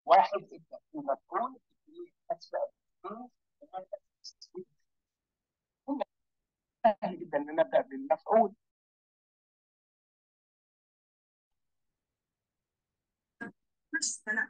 واحد ابدا بمفعول اثنين اسباب اثنين ثلاثه تسويق. سهل جدا ان نبدا بالمفعول بس لا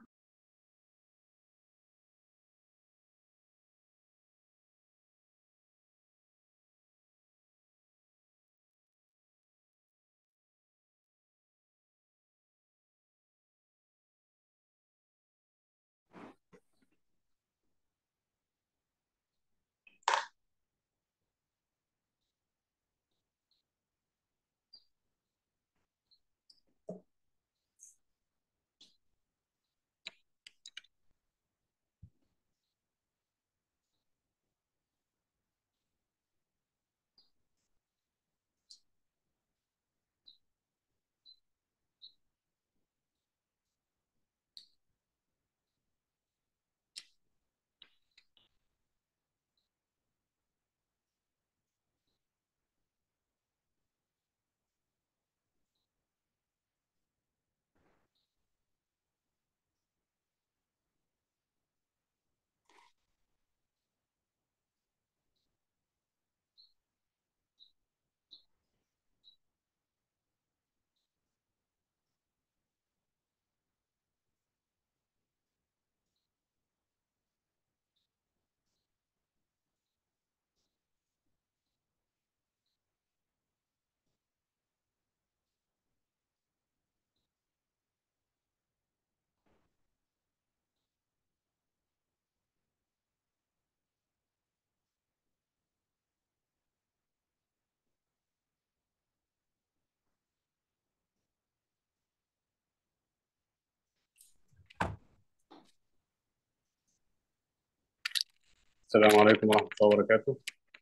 السلام عليكم ورحمة الله وبركاته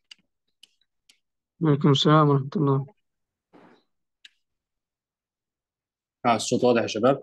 وعليكم السلام ورحمة الله آه الصوت واضح يا شباب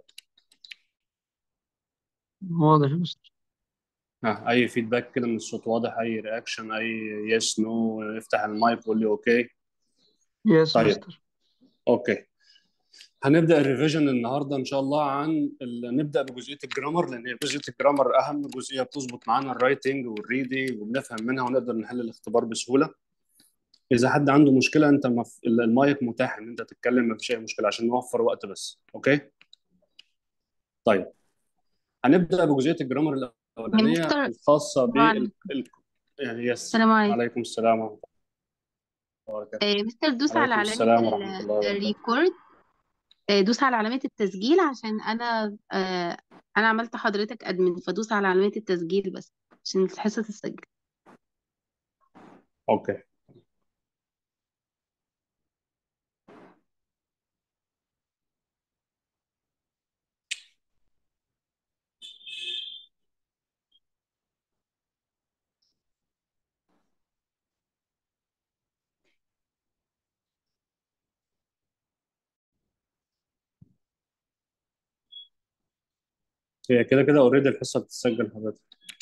واضح يا مستر آه أي فيدباك كده من الصوت واضح أي رياكشن أي يس نو افتح المايك وقول لي أوكي يس طيب مستر أوكي هنبدأ الريفيجن النهاردة إن شاء الله عن ال... نبدأ بجزئية الجرامر لأن هي جزئية الجرامر أهم جزئية بتظبط معانا الرايتنج والريدنج وبنفهم منها ونقدر نحل الاختبار بسهولة إذا حد عنده مشكلة أنت مف... المايك متاح إن أنت تتكلم مفيش أي مشكلة عشان نوفر وقت بس أوكي طيب هنبدأ بجزئية الجرامر الأولانية مستر الخاصة طبعا بال ال... يعني يس السلام عليكم عليكم السلام ورحمة الله وبركاته آه، مستر دوس على عليكم علامة السلام ورحمة الله وبركاته الريكورد دوس على علامة التسجيل عشان أنا آه، أنا عملت حضرتك أدمن فدوس على علامة التسجيل بس عشان الحصة تتسجل أوكي هي كده كده أوريدي الحصة بتتسجل حضرتك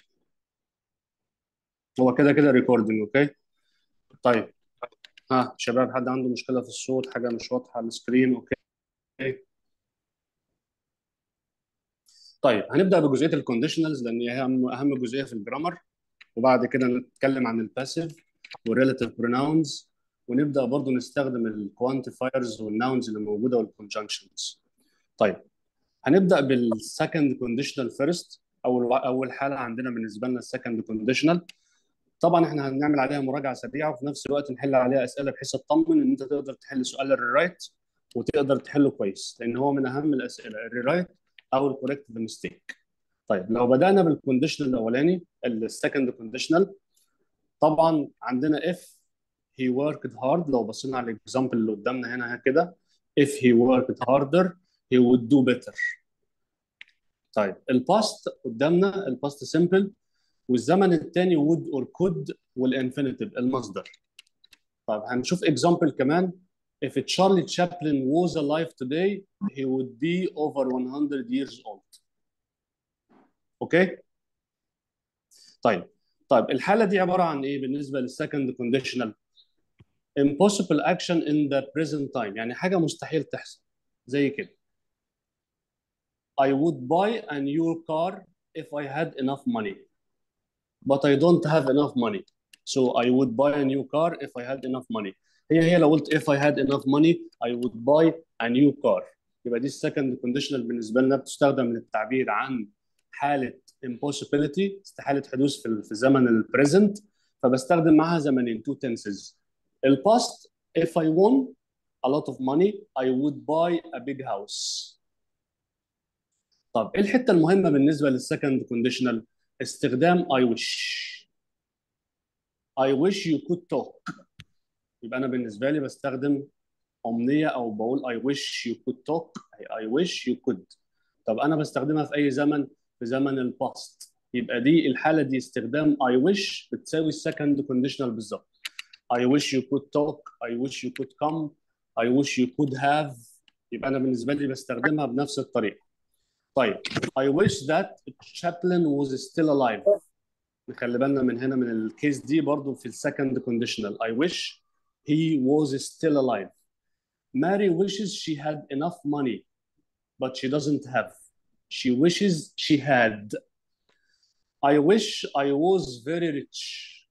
هو كده كده ريكوردنج أوكي طيب ها شباب حد عنده مشكلة في الصوت حاجة مش واضحة على السكرين أوكي طيب هنبدأ بجزئية الكونديشنالز لأن هي أهم أهم جزئية في الجرامر وبعد كده نتكلم عن الباسيف والريلاتيف بروناونز ونبدأ برضو نستخدم الكوانتيفايرز والناونز اللي موجودة والكونجنكشنز طيب هنبدأ بالسكند كونديشنال فيرست أول أول حالة عندنا بالنسبة لنا السكند كونديشنال طبعا احنا هنعمل عليها مراجعة سريعة وفي نفس الوقت نحل عليها أسئلة بحيث تطمن إن أنت تقدر تحل سؤال الريرايت وتقدر تحله كويس لأن هو من أهم الأسئلة الريرايت أو الكوريكت ميستيك طيب لو بدأنا بالكونديشنال الأولاني السكند كونديشنال طبعا عندنا if he worked hard لو بصينا على الاكزامبل اللي قدامنا هنا كده if he worked harder he would do better طيب الباست قدامنا الباست سيمبل والزمن الثاني would or could والانفينيتيف المصدر طيب هنشوف اكزامبل كمان if Charlie Chaplin was alive today he would be over 100 years old اوكي طيب طيب الحاله دي عباره عن ايه بالنسبه للسكند كونديشنال impossible action in the present time يعني حاجه مستحيل تحصل زي كده I would buy a new car if I had enough money but I don't have enough money so I would buy a new car if I had enough money هي هي لو قلت if I had enough money I would buy a new car يبقى دي السكند كونديشنال بالنسبه لنا بتستخدم للتعبير عن حاله impossibility استحاله حدوث في في زمن البريزنت فبستخدم معاها زمنين two tenses الباست if I won a lot of money I would buy a big house طب ايه الحته المهمه بالنسبه للسكند كونديشنال استخدام I wish I wish you could talk يبقى انا بالنسبه لي بستخدم امنيه او بقول I wish you could talk I wish you could طب انا بستخدمها في اي زمن في زمن الباست يبقى دي الحاله دي استخدام I wish بتساوي السكند كونديشنال بالظبط I wish you could talk I wish you could come I wish you could have يبقى انا بالنسبه لي بستخدمها بنفس الطريقه طيب I wish that Chaplin was still alive نخلي بالنا من هنا من الكيس دي برضو في السكند كونديشنال I wish he was still alive Mary wishes she had enough money but she doesn't have she wishes she had I wish I was very rich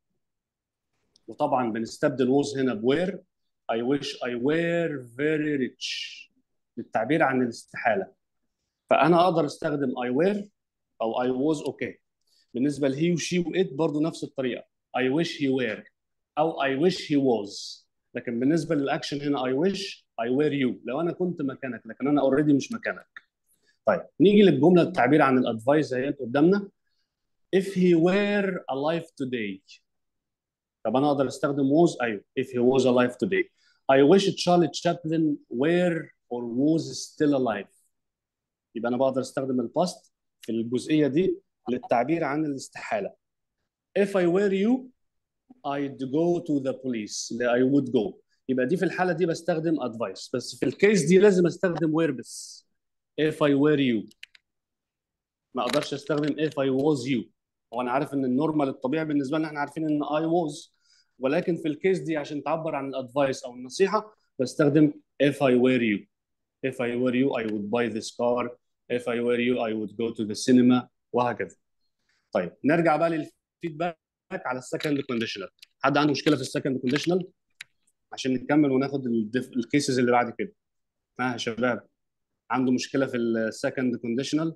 وطبعا بنستبدل was هنا بوير I wish I were very rich للتعبير عن الاستحالة فأنا أقدر أستخدم I were أو I was okay بالنسبة لهي وشي وإت برضو نفس الطريقة I wish he were أو I wish he was لكن بالنسبة للأكشن هنا I wish I were you لو أنا كنت مكانك لكن أنا already مش مكانك طيب نيجي للجملة التعبير عن الأدفايس اهي قدامنا if he were alive today طب أنا أقدر أستخدم was أيوه if he was alive today I wish Charlie Chaplin were or was still alive يبقى أنا بقدر أستخدم الباست في الجزئية دي للتعبير عن الاستحالة if I were you I'd go to the police I would go يبقى دي في الحالة دي بستخدم advice بس في الكيس دي لازم استخدم were بس if I were you ما اقدرش استخدم if I was you هو انا عارف ان النورمال الطبيعي بالنسبه لنا احنا عارفين ان I was ولكن في الكيس دي عشان تعبر عن الادفايس او النصيحه بستخدم if I were you if I were you I would buy this car if I were you I would go to the cinema وهكذا طيب نرجع بقى للفيدباك على السكند كونديشنال حد عنده مشكله في السكند كونديشنال عشان نكمل وناخد الكيسز اللي بعد كده ها يا شباب عنده مشكله في السكند كونديشنال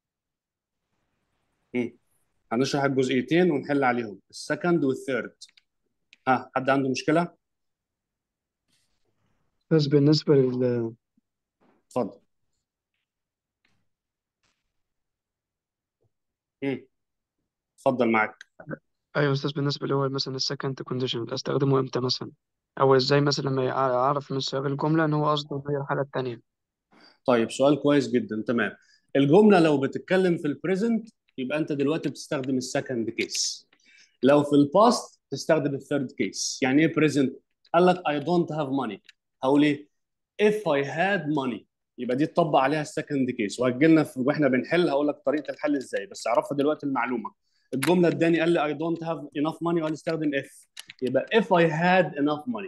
هنشرح الجزئيتين ونحل عليهم السكند والثيرد ها حد عنده مشكله بس بالنسبة لل اتفضل مم. اتفضل معاك أيوة يا أستاذ بالنسبة اللي هو مثلا السكند كونديشن أستخدمه إمتى مثلا أو إزاي مثلا لما أعرف من سياق الجملة إن هو قصده إن هي الحالة التانية طيب سؤال كويس جدا تمام الجمله لو بتتكلم في البريزنت يبقى انت دلوقتي بتستخدم السكند كيس لو في الباست تستخدم الثيرد كيس يعني ايه بريزنت قال لك I don't have money هقول ايه if I had money يبقى دي تطبق عليها السكند كيس وهتجي لنا واحنا بنحل هقول لك طريقه الحل ازاي بس اعرفها دلوقتي المعلومه الجمله اداني قال لي I don't have enough money وقال استخدم if يبقى if I had enough money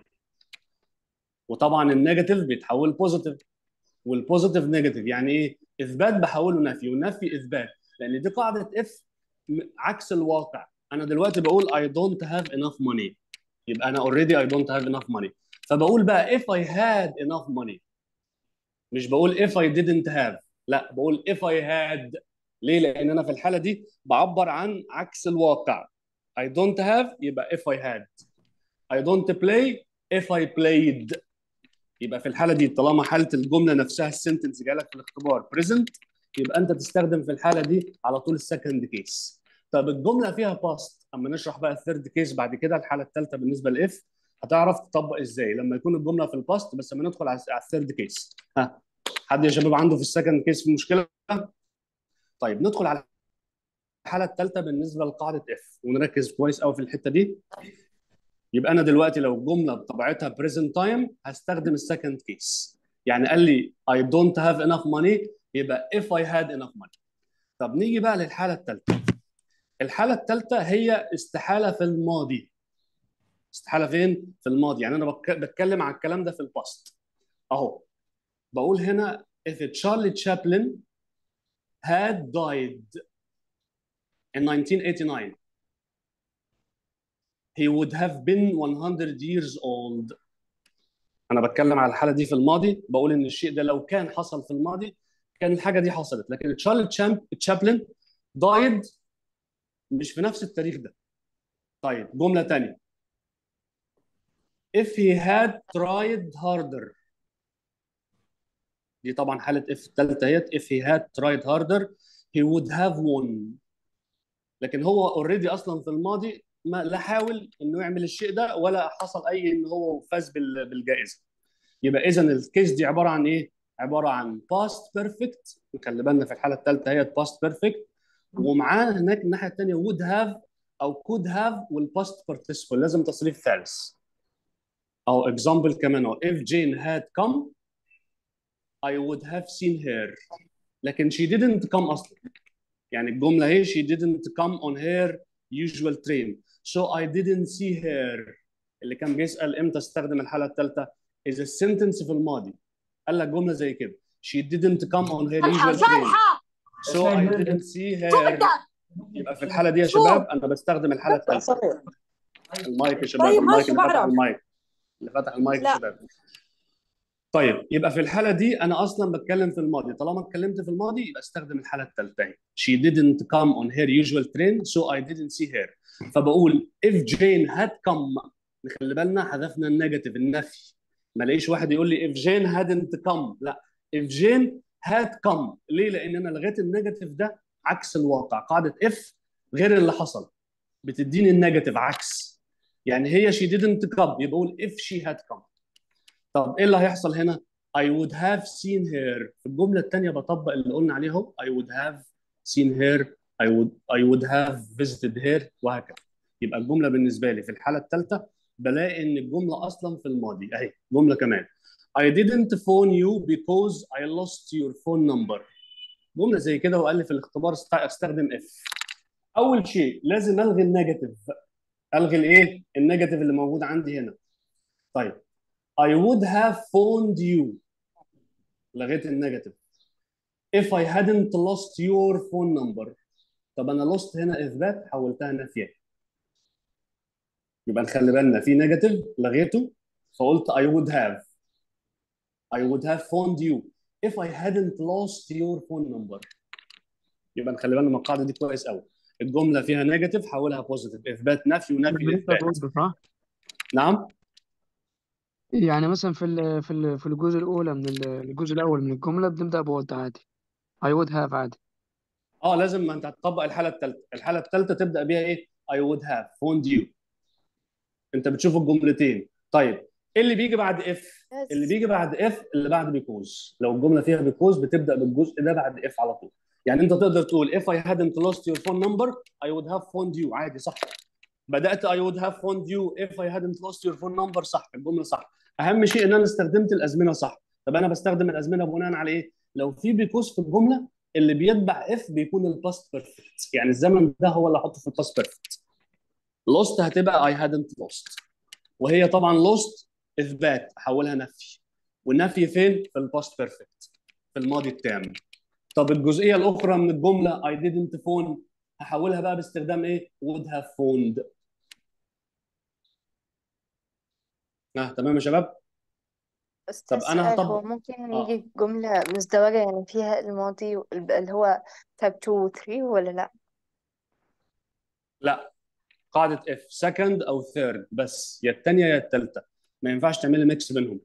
وطبعا النيجاتيف بيتحول بوزيتيف والبوزيتيف نيجاتيف يعني ايه اثبات بحوله نفي والنفي اثبات لان دي قاعده اف عكس الواقع انا دلوقتي بقول I don't have enough money يبقى انا already I don't have enough money فبقول بقى if I had enough money مش بقول if I didn't have لا بقول if I had ليه لان انا في الحاله دي بعبر عن عكس الواقع I don't have يبقى if I had I don't play if I played يبقى في الحاله دي طالما حاله الجمله نفسها السنتنس جالك في الاختبار بريزنت يبقى انت تستخدم في الحاله دي على طول السكند كيس طب الجمله فيها باست اما نشرح بقى الثيرد كيس بعد كده الحاله الثالثه بالنسبه لاف هتعرف تطبق ازاي لما يكون الجمله في الباست بس لما ندخل على الثيرد كيس ها حد يا شباب عنده في السكند كيس في مشكله طيب ندخل على الحاله الثالثه بالنسبه لقاعده اف ونركز كويس قوي في الحته دي يبقى انا دلوقتي لو الجمله بطبيعتها بريزنت تايم هستخدم السكند كيس يعني قال لي I don't have enough money يبقى if I had enough money طب نيجي بقى للحاله الثالثه الحاله الثالثه هي استحاله في الماضي استحاله فين في الماضي يعني انا بتكلم عن الكلام ده في الباست اهو بقول هنا if Charlie Chaplin had died in 1989 he would have been 100 years old انا بتكلم على الحاله دي في الماضي بقول ان الشيء ده لو كان حصل في الماضي كان الحاجه دي حصلت لكن تشارلي تشامب تشابلن دايد مش في نفس التاريخ ده طيب جمله تانية if he had tried harder دي طبعا حاله if الثالثه اهيت if he had tried harder he would have won لكن هو اوريدي اصلا في الماضي ما لا حاول انه يعمل الشيء ده ولا حصل اي ان هو فاز بال- بالجائزه يبقى اذا الكيس دي عباره عن ايه؟ عباره عن باست بيرفكت نخلي بالنا في الحاله الثالثه هي باست بيرفكت ومعاه هناك الناحيه الثانيه would have او could have والباست participle لازم تصريف ثالث او اكزامبل كمان اهو if Jane had come I would have seen her لكن she didn't come اصلا يعني الجمله هي she didn't come on her usual train so I didn't see her اللي كان بيسأل امتى استخدم الحالة الثالثة is a sentence في الماضي قال لك جملة زي كده she didn't come on her صالحة usual train صالحة so I didn't see شوف her انت يبقى في الحالة دي يا شوف. شباب أنا بستخدم الحالة الثالثة المايك يا شباب طيب المايك ماشي اللي فتح بعرف. المايك اللي فتح المايك يا لا. شباب طيب يبقى في الحالة دي أنا أصلا بتكلم في الماضي طالما اتكلمت في الماضي يبقى استخدم الحالة الثالثة اهي she didn't come on her usual train so I didn't see her فبقول if Jane had come نخلي بالنا حذفنا النيجاتيف النفي ما لاقيش واحد يقول لي if Jane hadn't come لا if Jane had come ليه؟ لأن أنا لغيت النيجاتيف ده عكس الواقع قاعدة if غير اللي حصل بتديني النيجاتيف عكس يعني هي she didn't come يبقى اقول if she had come طب ايه اللي هيحصل هنا؟ I would have seen her في الجملة الثانية بطبق اللي قلنا عليه اهو I would have seen her I would I would have visited her وهكذا يبقى الجملة بالنسبة لي في الحالة الثالثة بلاقي ان الجملة اصلا في الماضي اهي جملة كمان I didn't phone you because I lost your phone number جملة زي كده وقال لي في الاختبار است- استخدم if اول شيء لازم الغي النيجاتيف الغي الايه النيجاتيف اللي موجود عندي هنا طيب I would have phoned you لغيت النيجاتيف if I hadn't lost your phone number طب انا lost هنا اثبات حولتها نفي يبقى نخلي بالنا في نيجاتيف لغيته فقلت I would have I would have phoned you if I hadn't lost your phone number يبقى نخلي بالنا من القاعده دي كويس قوي الجمله فيها نيجاتيف حولها بوزيتيف اثبات نفي ونفي بالنسبة اثبات برضه صح؟ نعم يعني مثلا في ال في ال في الجزء الأولى من ال- الجزء الأول من الجملة بنبدأ بوضع عادي I would have عادي اه لازم ما انت هتطبق الحاله الثالثه الحاله الثالثه تبدا بيها ايه I would have phoned you انت بتشوف الجملتين طيب ايه اللي بيجي بعد اف اللي بيجي بعد اف اللي بعد بيكوز لو الجمله فيها بيكوز بتبدا بالجزء ده بعد اف على طول يعني انت تقدر تقول if I hadn't lost your phone number I would have phoned you عادي صح بدات I would have phoned you if I hadn't lost your phone number صح الجمله صح اهم شيء ان انا استخدمت الازمنه صح طب انا بستخدم الازمنه بناء على ايه لو في بيكوز في الجمله اللي بيتبع اف بيكون الباست بيرفكت يعني الزمن ده هو اللي احطه في الباست بيرفكت lost هتبقى I hadn't lost وهي طبعا lost اثبات احولها نفي والنفي فين في الباست بيرفكت في الماضي التام طب الجزئيه الاخرى من الجمله I didn't phone هحولها بقى باستخدام ايه would have phoned آه تمام يا شباب أستاذ طب أنا سؤال هطبق. هو ممكن آه. يجي جملة مزدوجة يعني فيها الماضي وال- اللي هو type 2 و 3 ولا لأ؟ لا قاعده اف سكند او ثيرد بس يا الثانيه يا الثالثه ما ينفعش تعملي ميكس بينهم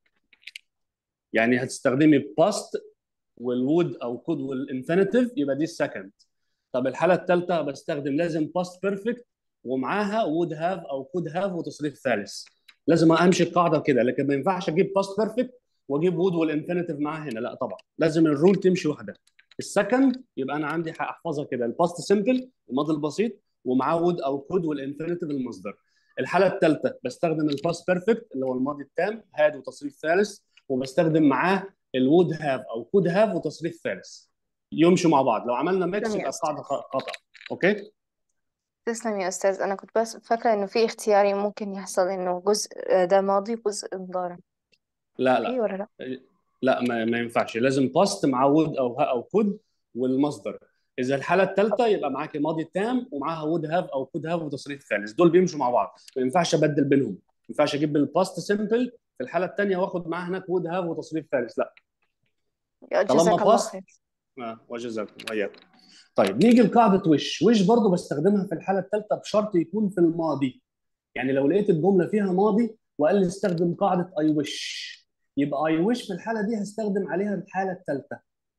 يعني هتستخدمي باست والوود او كود والانفينيتيف يبقى دي السكند طب الحاله الثالثه بستخدم لازم باست بيرفكت ومعاها وود هاف او كود هاف وتصريف ثالث لازم امشي القاعده كده لكن ما ينفعش اجيب باست بيرفكت واجيب وود والانفينيتيف معاها هنا لا طبعا لازم الرول تمشي واحده السكند يبقى انا عندي احفظها كده الباست سيمبل الماضي البسيط ومعاه وود او كود والانفينيتيف المصدر الحاله الثالثه بستخدم الباست بيرفكت اللي هو الماضي التام هاد وتصريف ثالث وبستخدم معاه الوود هاف او كود هاف وتصريف ثالث يمشوا مع بعض لو عملنا ميكس تمام يا يبقى أستاذ. القاعده خطا اوكي تسلم يا أستاذ أنا كنت بس فاكرة إنه في اختياري ممكن يحصل إنه جزء ده ماضي وجزء مضارع لا في لا ولا لأ؟ لا ما, ما ينفعش لازم باست مع وود او ها او كود والمصدر اذا الحاله الثالثه يبقى معاكي ماضي تام ومعاها وود هاف او كود هاف وتصريف ثالث دول بيمشوا مع بعض ما ينفعش ابدل بينهم ما ينفعش اجيب الباست سمبل في الحاله الثانيه واخد معاها هناك وود هاف وتصريف ثالث لا طالما جزاك الله باست خير آه وجزاكم وإياكم طيب نيجي لقاعده وش وش برضو بستخدمها في الحاله الثالثه بشرط يكون في الماضي يعني لو لقيت الجمله فيها ماضي وقال لي استخدم قاعده اي وش يبقى اي وش في الحاله دي هستخدم عليها الحاله الثالثه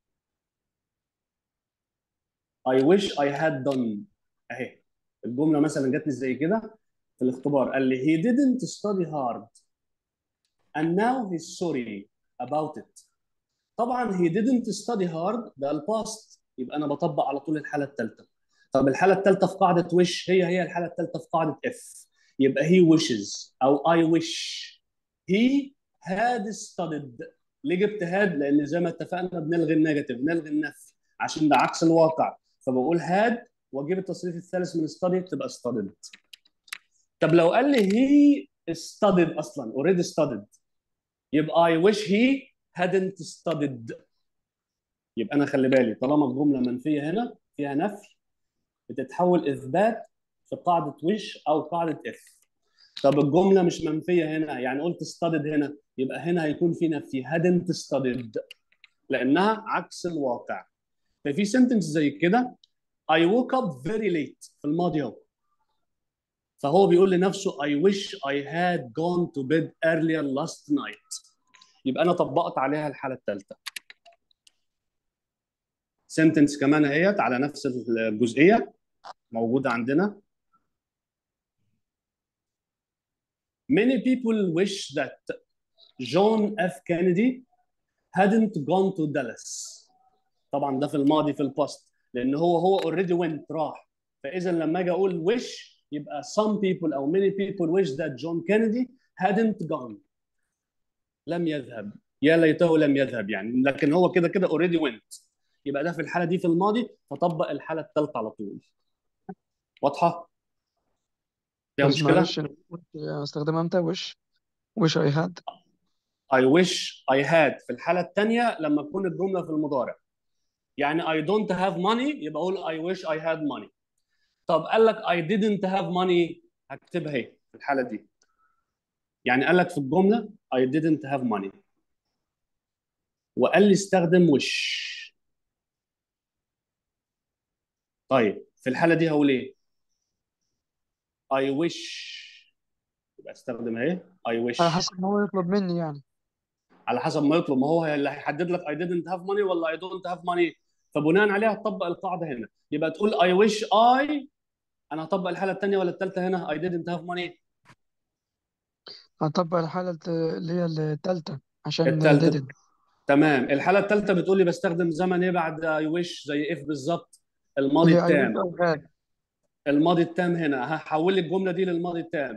I wish I had done اهي الجمله مثلا جات لي زي كده في الاختبار قال لي he didn't study hard and now he's sorry about it طبعا he didn't study hard ده الباست يبقى انا بطبق على طول الحاله الثالثه طب الحاله الثالثه في قاعده wish هي هي الحاله الثالثه في قاعده if يبقى he wishes او I wish he had studied ليه جبت had لان زي ما اتفقنا بنلغي النيجاتيف نلغي النفي عشان ده عكس الواقع فبقول had واجيب التصريف الثالث من studied تبقى studied طب لو قال لي he studied اصلا already studied يبقى I wish he hadn't studied يبقى انا خلي بالي طالما الجمله منفيه هنا فيها نفي بتتحول اثبات في قاعده wish او قاعده if طب الجمله مش منفيه هنا يعني قلت studied هنا يبقى هنا هيكون في نفي hadn't studied لانها عكس الواقع ففي سنتنس زي كده I woke up very late في الماضي اهو فهو بيقول لنفسه I wish I had gone to bed earlier last night يبقى انا طبقت عليها الحاله الثالثه سنتنس كمان اهيت على نفس الجزئيه موجوده عندنا Many people wish that John F. Kennedy hadn't gone to Dallas. طبعا ده في الماضي في الباست لان هو هو already went راح فاذا لما اجي اقول wish يبقى some people او many people wish that John Kennedy hadn't gone. لم يذهب يا ليته لم يذهب يعني لكن هو كده كده already went يبقى ده في الحاله دي في الماضي فطبق الحاله الثالثه على طول واضحه؟ فيها بس مشكله؟ معلش أنا استخدمها امتى وش وش I had I wish I had في الحالة الثانية لما تكون الجملة في المضارع يعني I don't have money يبقى أقول I wish I had money طب قال لك I didn't have money هكتبها اهي في الحالة دي يعني قال لك في الجملة I didn't have money وقال لي استخدم wish طيب في الحالة دي هقول ايه I wish يبقى استخدم اهي I wish على حسب ما هو يطلب مني يعني على حسب ما يطلب ما هو اللي هيحدد لك I didn't have money ولا I don't have money فبناء عليها هتطبق القاعده هنا يبقى تقول I wish I انا هطبق الحاله الثانيه ولا الثالثه هنا I didn't have money هطبق الحالة الت- اللي هي التالتة عشان الثالثه didn't تمام الحاله الثالثه بتقول لي بستخدم زمن ايه بعد I wish زي if بالظبط الماضي اللي I wish التام I had الماضي التام هنا هحول لي الجمله دي للماضي التام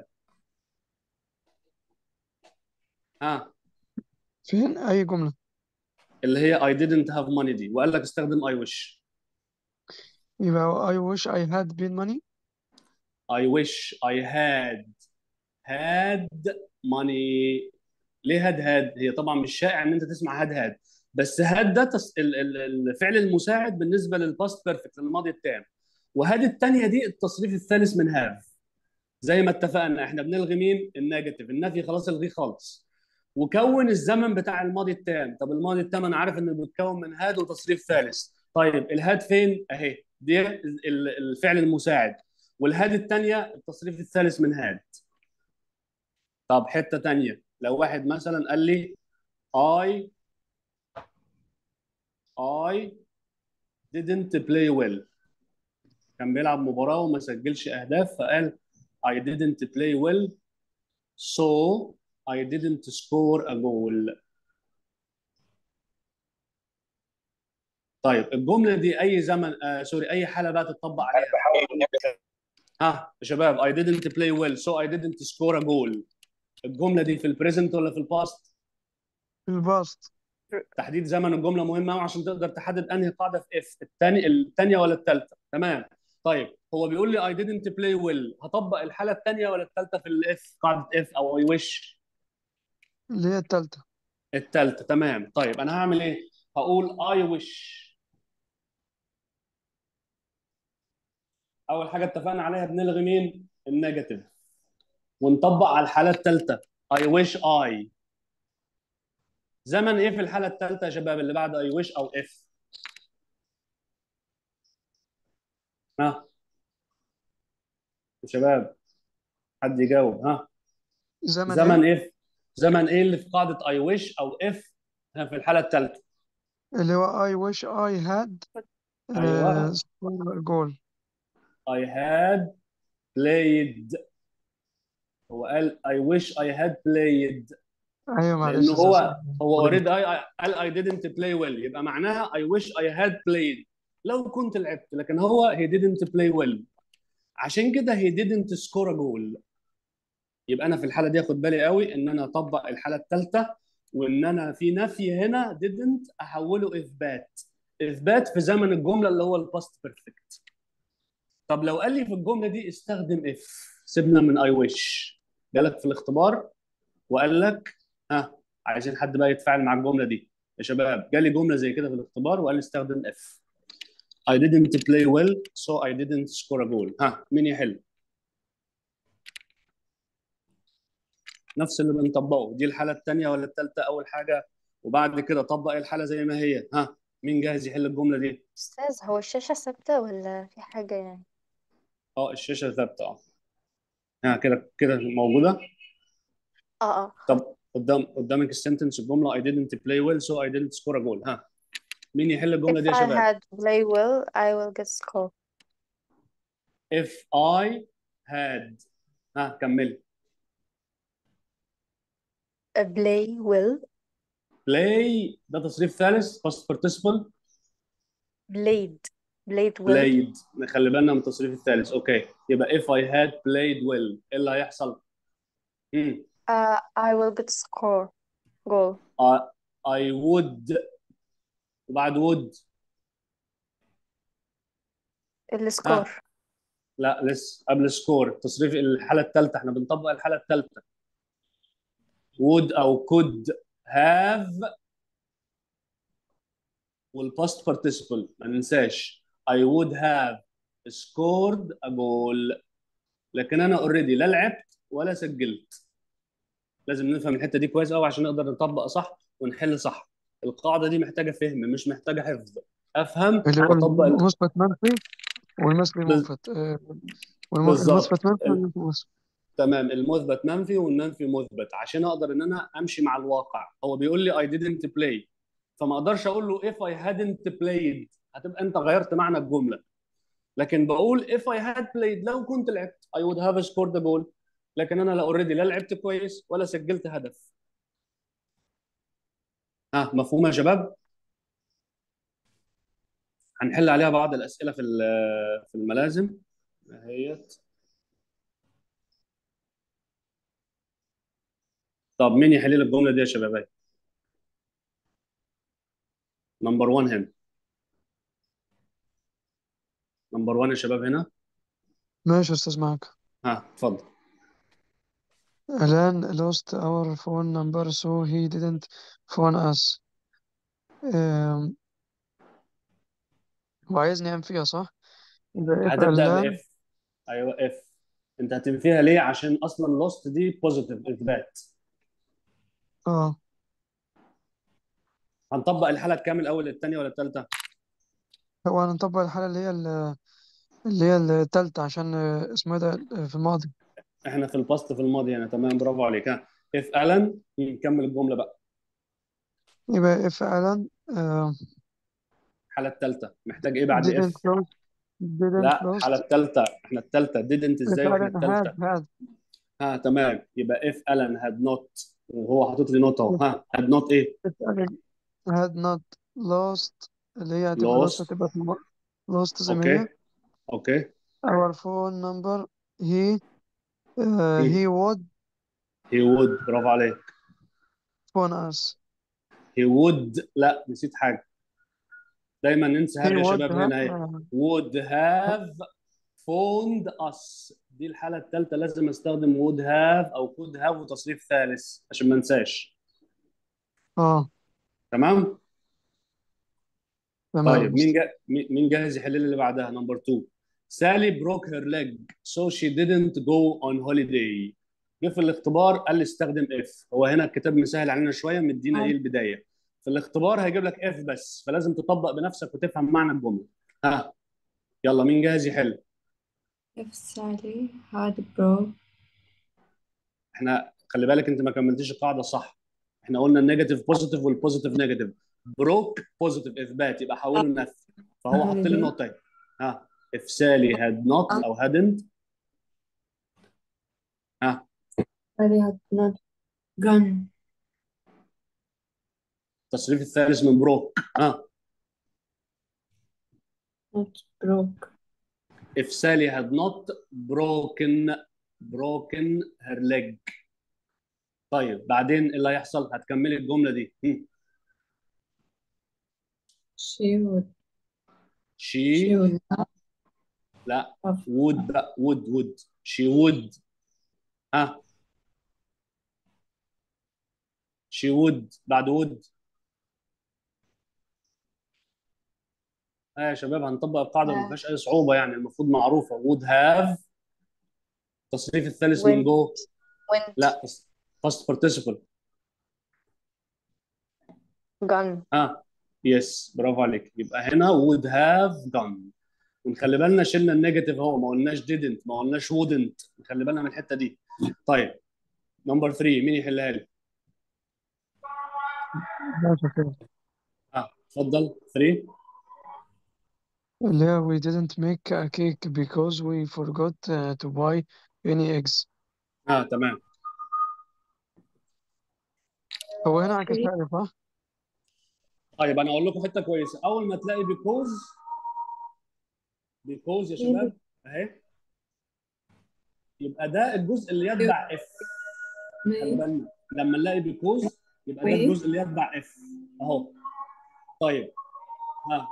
ها فين أي جملة اللي هي I didn't have money دي وقال لك استخدم I wish يبقى I wish I had been money I wish I had had money ليه هاد هاد هي طبعا مش شائع ان انت تسمع هاد هاد بس هاد ده تص... ال- ال- الفعل المساعد بالنسبه للباست بيرفكت للماضي التام وهاد الثانيه دي التصريف الثالث من هاف زي ما اتفقنا احنا بنلغي مين النيجاتيف النفي خلاص الغيه خالص وكون الزمن بتاع الماضي التام طب الماضي التام انا عارف انه بيتكون من هاد وتصريف ثالث طيب الهاد فين اهي دي ال- الفعل المساعد والهاد الثانيه التصريف الثالث من هاد طب حته ثانيه لو واحد مثلا قال لي I I didn't play well كان بيلعب مباراة وما سجلش أهداف فقال I didn't play well so I didn't score a goal طيب الجملة دي أي زمن آه سوري أي حالة بقى تطبق عليها ها يا شباب I didn't play well so I didn't score a goal الجملة دي في البريزنت ولا في الباست الباست تحديد زمن الجمله مهم قوي عشان تقدر تحدد انهي قاعده في اف الثاني الثانيه ولا الثالثه تمام طيب هو بيقول لي I didn't play well هطبق الحاله الثانيه ولا الثالثه في الاف قاعده اف او I wish اللي هي التالتة الثالثه تمام طيب انا هعمل ايه هقول I wish اول حاجه اتفقنا عليها بنلغي مين النيجاتيف ونطبق على الحاله الثالثه I wish I زمن ايه في الحاله الثالثه يا شباب اللي بعد I wish او if ها يا شباب حد يجاوب ها زمن زمن ايه ايه زمن ايه اللي في قاعده I wish او if ها في الحاله الثالثه اللي هو I wish I had ايوه uh, scored a goal I had played هو قال I wish I had played ايوه معلش لانه يا هو أستاذ. هو اوريدي قال I didn't play well يبقى معناها I wish I had played لو كنت لعبت لكن هو he didn't play well عشان كده he didn't score a goal يبقى انا في الحاله دي اخد بالي قوي ان انا اطبق الحاله الثالثه وان انا في نفي هنا didn't احوله اثبات اثبات في زمن الجمله اللي هو الباست بيرفكت طب لو قال لي في الجمله دي استخدم if سيبنا من I wish جالك في الاختبار وقال لك ها عايزين حد بقى يتفاعل مع الجمله دي يا شباب جالي جمله زي كده في الاختبار وقال لي استخدم if I didn't play well so I didn't score a goal ها مين يحل نفس اللي بنطبقه دي الحاله الثانيه ولا الثالثه اول حاجه وبعد كده طبق الحاله زي ما هي ها مين جاهز يحل الجمله دي أستاذ هو الشاشة ثابتة ولا في حاجة يعني اه الشاشه ثابته اه ها كده كده موجوده اه اه طب قدام قدامك السنتنس الجمله I didn't play well so I didn't score a goal ها مين يحل الجمله If دي يا I شباب had play well I will get score if I had ها كملي A play well play ده تصريف ثالث past participle played played well played نخلي بالنا من التصريف الثالث اوكي يبقى if I had played well ايه اللي هيحصل؟ مم. uh, I will get score goal I, I would وبعد would السكور لا لسه قبل سكور تصريف الحالة الثالثة احنا بنطبق الحالة الثالثة would أو could have والباست participle ما ننساش I would have scored a goal لكن أنا اوريدي لا لعبت ولا سجلت لازم نفهم الحتة دي كويس قوي عشان نقدر نطبق صح ونحل صح القاعدة دي محتاجة فهم مش محتاجة حفظ أفهم اللي هو وأطبق ال- المثبت منفي والمثبت بز- مثبت آه، والم- بالظبط المثبت منفي والمنفي مثبت تمام المثبت منفي والمنفي مثبت عشان اقدر ان انا امشي مع الواقع هو بيقول لي I didn't play فما اقدرش اقول له if I hadn't played هتبقى انت غيرت معنى الجمله لكن بقول if I had played لو كنت لعبت I would have scored a goal لكن انا لا اوريدي لا لعبت كويس ولا سجلت هدف ها مفهوم يا شباب هنحل عليها بعض الاسئله في ال- في الملازم اهيت طب مين يحل لي الجمله دي يا شباب نمبر 1 هنا نمبر 1 يا شباب هنا ماشي يا أستاذ معاك ها اتفضل Alan lost our phone number so he didn't phone us آم، وعايزني أنفيها صح؟ يبقى if هتبدا Alan باف ايوه اف انت هتنفيها ليه عشان اصلا لوست دي بوزيتيف اثبات اه هنطبق الحاله الكامل اول الثانيه ولا الثالثه هو هنطبق الحالة اللي هي ال- اللي هي التالتة عشان آه، اسمه إيه ده آه، في الماضي احنا في الباست في الماضي هنا تمام برافو عليك ها اف الان نكمل الجمله بقى يبقى if Alan آه، الحاله الثالثه محتاج ايه بعد didn't اف close didn't لا close الحاله الثالثه احنا الثالثه didn't if ازاي واحنا Alan الثالثه had had ها تمام يبقى if Alan had not وهو حاطط لي نوت اهو if, ها had not ايه if Alan had not lost اللي هي هتبقى lost lost هتبقى في الم... lost زي ما هي اوكي اوكي our phone number he uh, he he would he would برافو عليك phone us he would لا نسيت حاجه دايما ننسى he have يا would شباب have هنا اهي آه، would have phoned us دي الحالة الثالثة لازم استخدم would have أو could have وتصريف ثالث عشان ما انساش اه تمام؟ تمام طيب مين جا... مين مين جاهز يحل لي اللي بعدها نمبر 2 سالي broke her leg so she didn't go on holiday جه في الاختبار قال لي استخدم اف هو هنا الكتاب مسهل علينا شويه مدينا ايه البدايه في الاختبار هيجيب لك اف بس فلازم تطبق بنفسك وتفهم معنى الجمله ها يلا مين جاهز يحل If Sally had broke احنا خلي بالك انت ما كملتيش القاعده صح احنا قلنا النيجاتيف بوزيتيف والبوزيتيف نيجاتيف بروك بوزيتيف اثبات يبقى حوله نفي فهو حط لي نقطتين ها if Sally had not او hadn't ها Sally had not gone التصريف الثالث من بروك ها not broke if Sally had not broken broken her leg طيب بعدين إيه اللي هيحصل هتكملي الجمله دي هم. she would she she would not لا have would بقى would would she would ها she would بعد would اه يا شباب هنطبق القاعده ما فيهاش اي صعوبه يعني المفروض معروفه would have التصريف الثالث من went جو went لا past participle gone اه يس برافو عليك يبقى هنا would have gone ونخلي بالنا شلنا النيجاتيف اهو ما قلناش didn't ما قلناش wouldn't نخلي بالنا من الحته دي طيب نمبر 3 مين يحلها لي؟ ماشي كده اه اتفضل 3 اللي هي we didn't make a cake because we forgot uh, to buy any eggs اه تمام هو هنا عكسها لي صح؟ طيب انا اقول لكم حته كويسه اول ما تلاقي بيكوز بيكوز يا شباب اهي يبقى ده الجزء اللي يتبع اف خلي me بالنا لما نلاقي بيكوز يبقى ده وي. الجزء اللي يتبع اف اهو طيب ها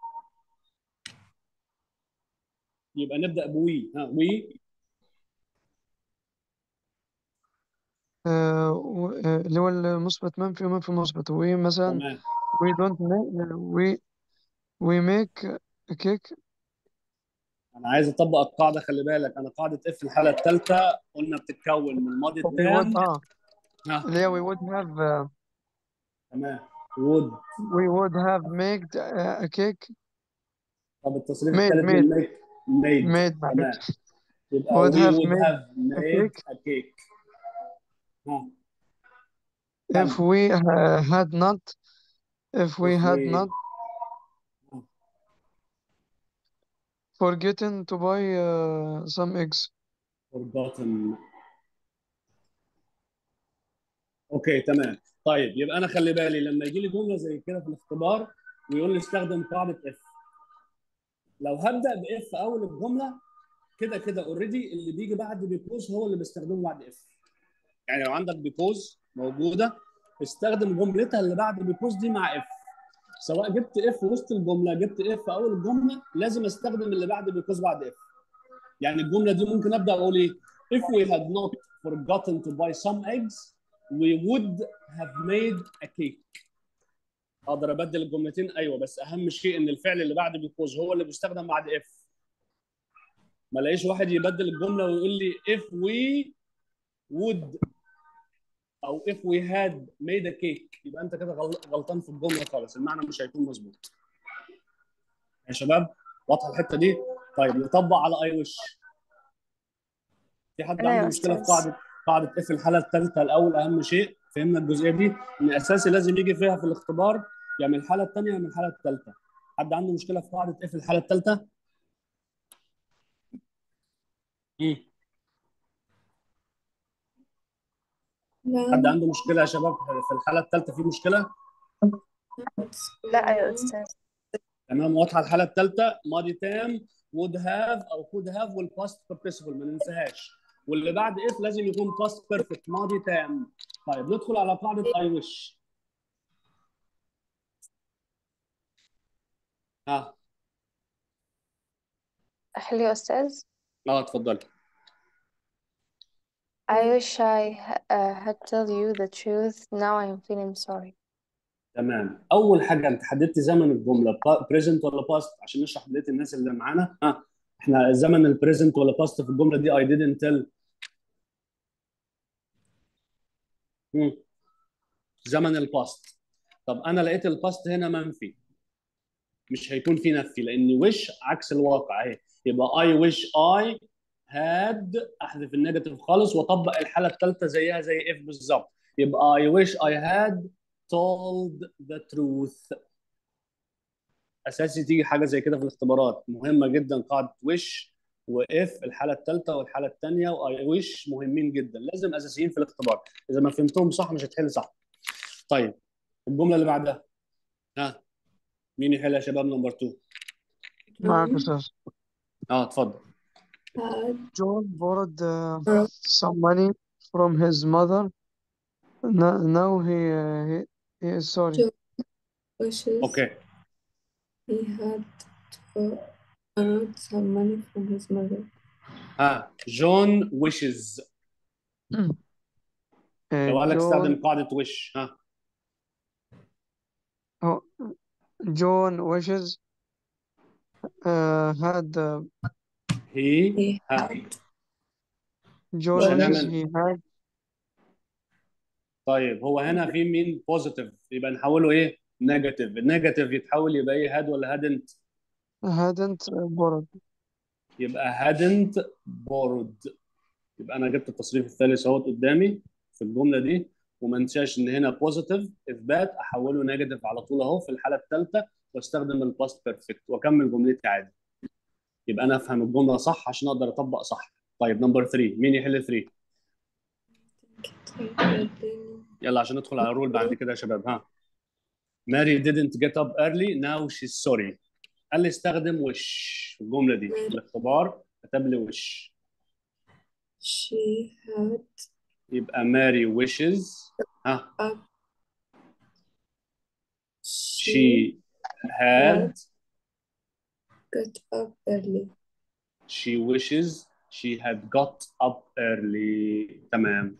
يبقى نبدا بوي ها وي آه، و- آه، اللي هو المثبت منفي ومنفي مثبت و مثلا تمام we don't make we we make a cake انا عايز اطبق القاعده خلي بالك انا قاعده اف الحاله الثالثه قلنا بتتكون من الماضي we would التام اه ها اللي هي we would have uh, تمام وود we would have made a, a cake طب التصريف made الثالث made من ميك ميد made تمام معلش يبقى would we have would made have a made cake a cake ها if كمل we uh, had not if we if had we not forgotten to buy uh, some eggs forgotten اوكي تمام طيب يبقى انا خلي بالي لما يجي لي جمله زي كده في الاختبار ويقول لي استخدم قاعده اف لو هبدا باف اول الجمله كده كده اوريدي اللي بيجي بعد بيكوز هو اللي بستخدمه بعد اف يعني لو عندك بيكوز موجوده استخدم جملتها اللي بعد بيكوز دي مع اف سواء جبت اف وسط الجمله جبت اف اول الجمله لازم استخدم اللي بعد بيكوز بعد اف يعني الجمله دي ممكن ابدا اقول ايه if we had not forgotten to buy some eggs we would have made a cake اقدر ابدل الجملتين ايوه بس اهم شيء ان الفعل اللي بعد بيكوز هو اللي بيستخدم بعد اف ما الاقيش واحد يبدل الجمله ويقول لي if we would او if we had made a cake يبقى انت كده غل- غلطان في الجمله خالص المعنى مش هيكون مظبوط يا شباب واضحه الحته دي طيب نطبق على اي وش في حد أنا يا عنده مشكله في أستاذ. قاعده قاعده اف الحاله الثالثه الاول اهم شيء فهمنا الجزئيه دي ان اساسي لازم يجي فيها في الاختبار يا من الحاله الثانيه يا من الحاله الثالثه حد عنده مشكله في قاعده اف الحاله الثالثه ايه حد لا عنده مشكله يا شباب في الحاله الثالثه في مشكله لا يا أستاذ تمام واضحه الحاله الثالثه ماضي تام would have او could have والباست participle ما ننساهاش واللي بعد if لازم يكون past perfect ماضي تام طيب ندخل على قاعده I wish ها أحلي يا أستاذ اه اتفضلي I wish I uh, had tell you the truth now I am feeling sorry تمام اول حاجه انت حددت زمن الجمله بريزنت ولا باست عشان نشرح بقيه الناس اللي معانا ها احنا زمن البريزنت ولا باست في الجمله دي I didn't tell مم. زمن الباست طب انا لقيت الباست هنا منفي مش هيكون في نفي لان وش عكس الواقع اهي يبقى I wish I had احذف النيجاتيف خالص واطبق الحاله الثالثه زيها زي if بالظبط يبقى I wish I had told the truth اساسي تيجي حاجه زي كده في الاختبارات مهمه جدا قاعده wish واف الحاله الثالثه والحاله الثانيه واي ويش مهمين جدا لازم اساسيين في الاختبار اذا ما فهمتهم صح مش هتحل صح طيب الجمله اللي بعدها ها مين يحل يا شباب نمبر 2 معك John أستاذ اه اتفضل had John borrowed uh, borrowed some money from his mother. Now, now he, uh, he, he is sorry. John wishes اوكي he had borrowed some money from his mother. ها جون ويشز Uh, لو قال لك استخدم John, قاعده وش ها oh, John wishes uh, had uh, هي He ها had John مش wishes هنعمل he had طيب هو هنا في مين بوزيتيف يبقى نحوله ايه نيجاتيف النيجاتيف يتحول يبقى ايه هاد ولا هادنت hadn't uh, borrowed. يبقى هادنت بورد يبقى انا جبت التصريف الثالث اهوت قدامي في الجمله دي وما انساش ان هنا بوزيتيف اثبات احوله نيجاتيف على طول اهو في الحاله الثالثه واستخدم الباست بيرفكت واكمل جملتي عادي يبقى انا افهم الجمله صح عشان اقدر اطبق صح طيب نمبر 3 مين يحل 3 يلا عشان ندخل على الرول بعد كده يا شباب ها ماري didn't get up early now she's sorry قال لي استخدم وش في الجمله دي في الاختبار كتب لي وش She had يبقى ماري wishes ها up. She she had got up early. she wishes she had got up early تمام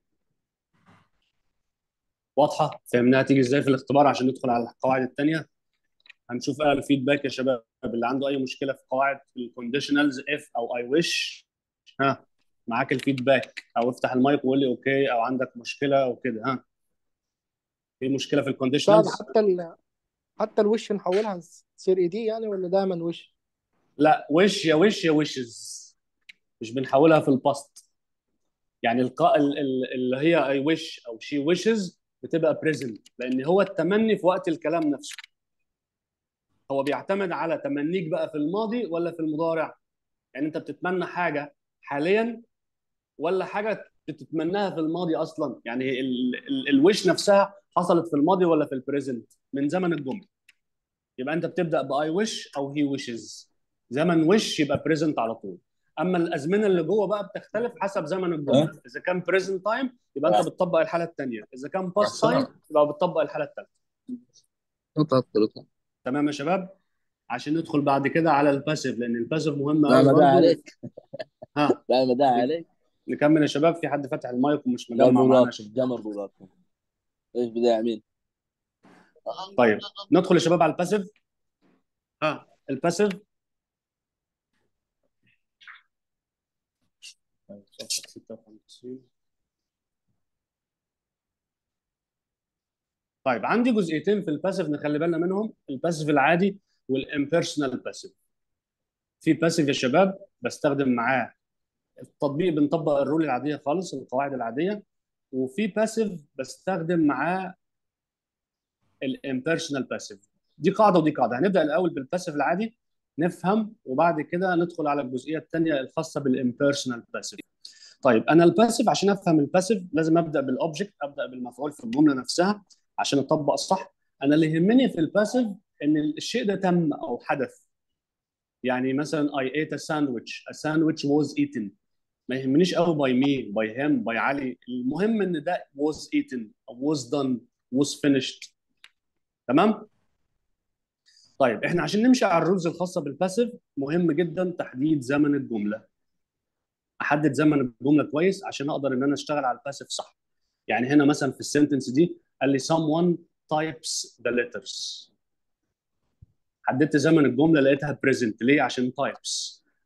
واضحة فهمناها تيجي ازاي في الاختبار عشان ندخل على القواعد التانية هنشوف بقى الفيدباك يا شباب اللي عنده أي مشكلة في قواعد الكونديشنالز if أو I wish ها معاك الفيدباك أو افتح المايك وقول لي أوكي أو عندك مشكلة أو كده ها في مشكلة في أستاذ الكونديشنالز حتى ال... حتى الوش نحولها تصير اي دي يعني ولا دايما وش؟ لا وش يا وش يا وشز مش بنحولها في الباست يعني القاء ال- ال- اللي هي I wish أو she wishes بتبقى present لأن هو التمني في وقت الكلام نفسه هو بيعتمد على تمنيك بقى في الماضي ولا في المضارع يعني انت بتتمنى حاجه حاليا ولا حاجه بتتمناها في الماضي اصلا يعني ال ال الوش نفسها حصلت في الماضي ولا في البريزنت من زمن الجمله يبقى انت بتبدا باي وش او هي ويشز زمن وش يبقى بريزنت على طول اما الازمنه اللي جوه بقى بتختلف حسب زمن الجمله اذا كان بريزنت تايم يبقى انت بتطبق الحاله الثانيه اذا كان باست تايم يبقى بتطبق الحاله الثالثه اطلع اطلع تمام يا شباب عشان ندخل بعد كده على الباسيف لان الباسيف مهم لا قوي ما ده برضه عليك ها لا ما ده عليك نكمل يا شباب في حد فتح المايك ومش لا مجمع معانا يا مرات شباب جمر مراتكم ايش بداية مين؟ طيب ندخل يا شباب على الباسيف ها الباسيف طيب، صفحة 56. طيب عندي جزئيتين في الباسيف نخلي بالنا منهم الباسيف العادي والامبيرسونال باسيف في باسيف يا شباب بستخدم معاه التطبيق بنطبق الرول العاديه خالص القواعد العاديه وفي باسيف بستخدم معاه الامبيرسونال باسيف دي قاعده ودي قاعده هنبدا الاول بالباسيف العادي نفهم وبعد كده ندخل على الجزئيه الثانيه الخاصه بالامبيرسونال باسيف طيب انا الباسيف عشان افهم الباسيف لازم ابدا بالاوبجكت ابدا بالمفعول في الجمله نفسها عشان اطبق صح انا اللي يهمني في الباسيف ان الشيء ده تم او حدث يعني مثلا I ate a sandwich a sandwich was eaten ما يهمنيش قوي باي مي باي هيم باي علي المهم ان ده was eaten او was done was finished تمام طيب احنا عشان نمشي على الرولز الخاصه بالباسيف مهم جدا تحديد زمن الجمله احدد زمن الجمله كويس عشان اقدر ان انا اشتغل على الباسيف صح يعني هنا مثلا في السنتنس دي قال لي someone types the letters حددت زمن الجمله لقيتها present ليه عشان types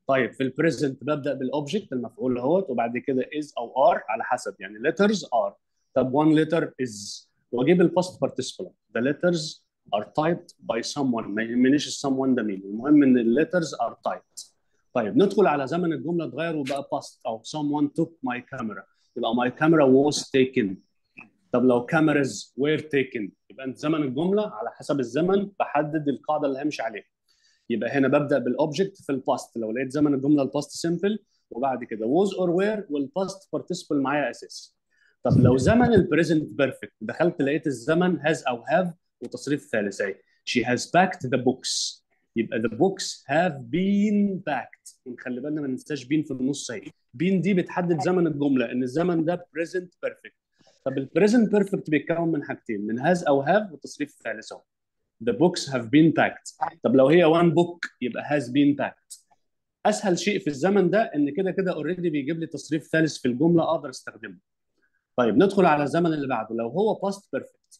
طيب في البريزنت ببدا بالاوبجكت المفعول اهوت وبعد كده از او ار على حسب يعني letters are طب one letter is واجيب الباست participle the letters are typed by someone ما يهمنيش someone ده مين المهم ان الليترز are typed طيب ندخل على زمن الجمله اتغير وبقى past او someone took my camera يبقى my camera was taken طب لو cameras were taken يبقى انت زمن الجمله على حسب الزمن بحدد القاعده اللي همشي عليها يبقى هنا ببدا بالاوبجكت في الباست لو لقيت زمن الجمله الباست سيمبل وبعد كده was or were والباست participle معايا اساسي طب لو زمن البريزنت بيرفكت دخلت لقيت الزمن has او have وتصريف ثالث اهي she has packed the books يبقى the books have been packed ونخلي بالنا ما ننساش been في النص اهي been دي بتحدد زمن الجمله ان الزمن ده present perfect طب البريزنت بيرفكت بيتكون من حاجتين من has او have والتصريف الثالث اهو the books have been packed طب لو هي one book يبقى has been packed اسهل شيء في الزمن ده ان كده كده اوريدي بيجيب لي تصريف ثالث في الجمله اقدر استخدمه طيب ندخل على الزمن اللي بعده لو هو past perfect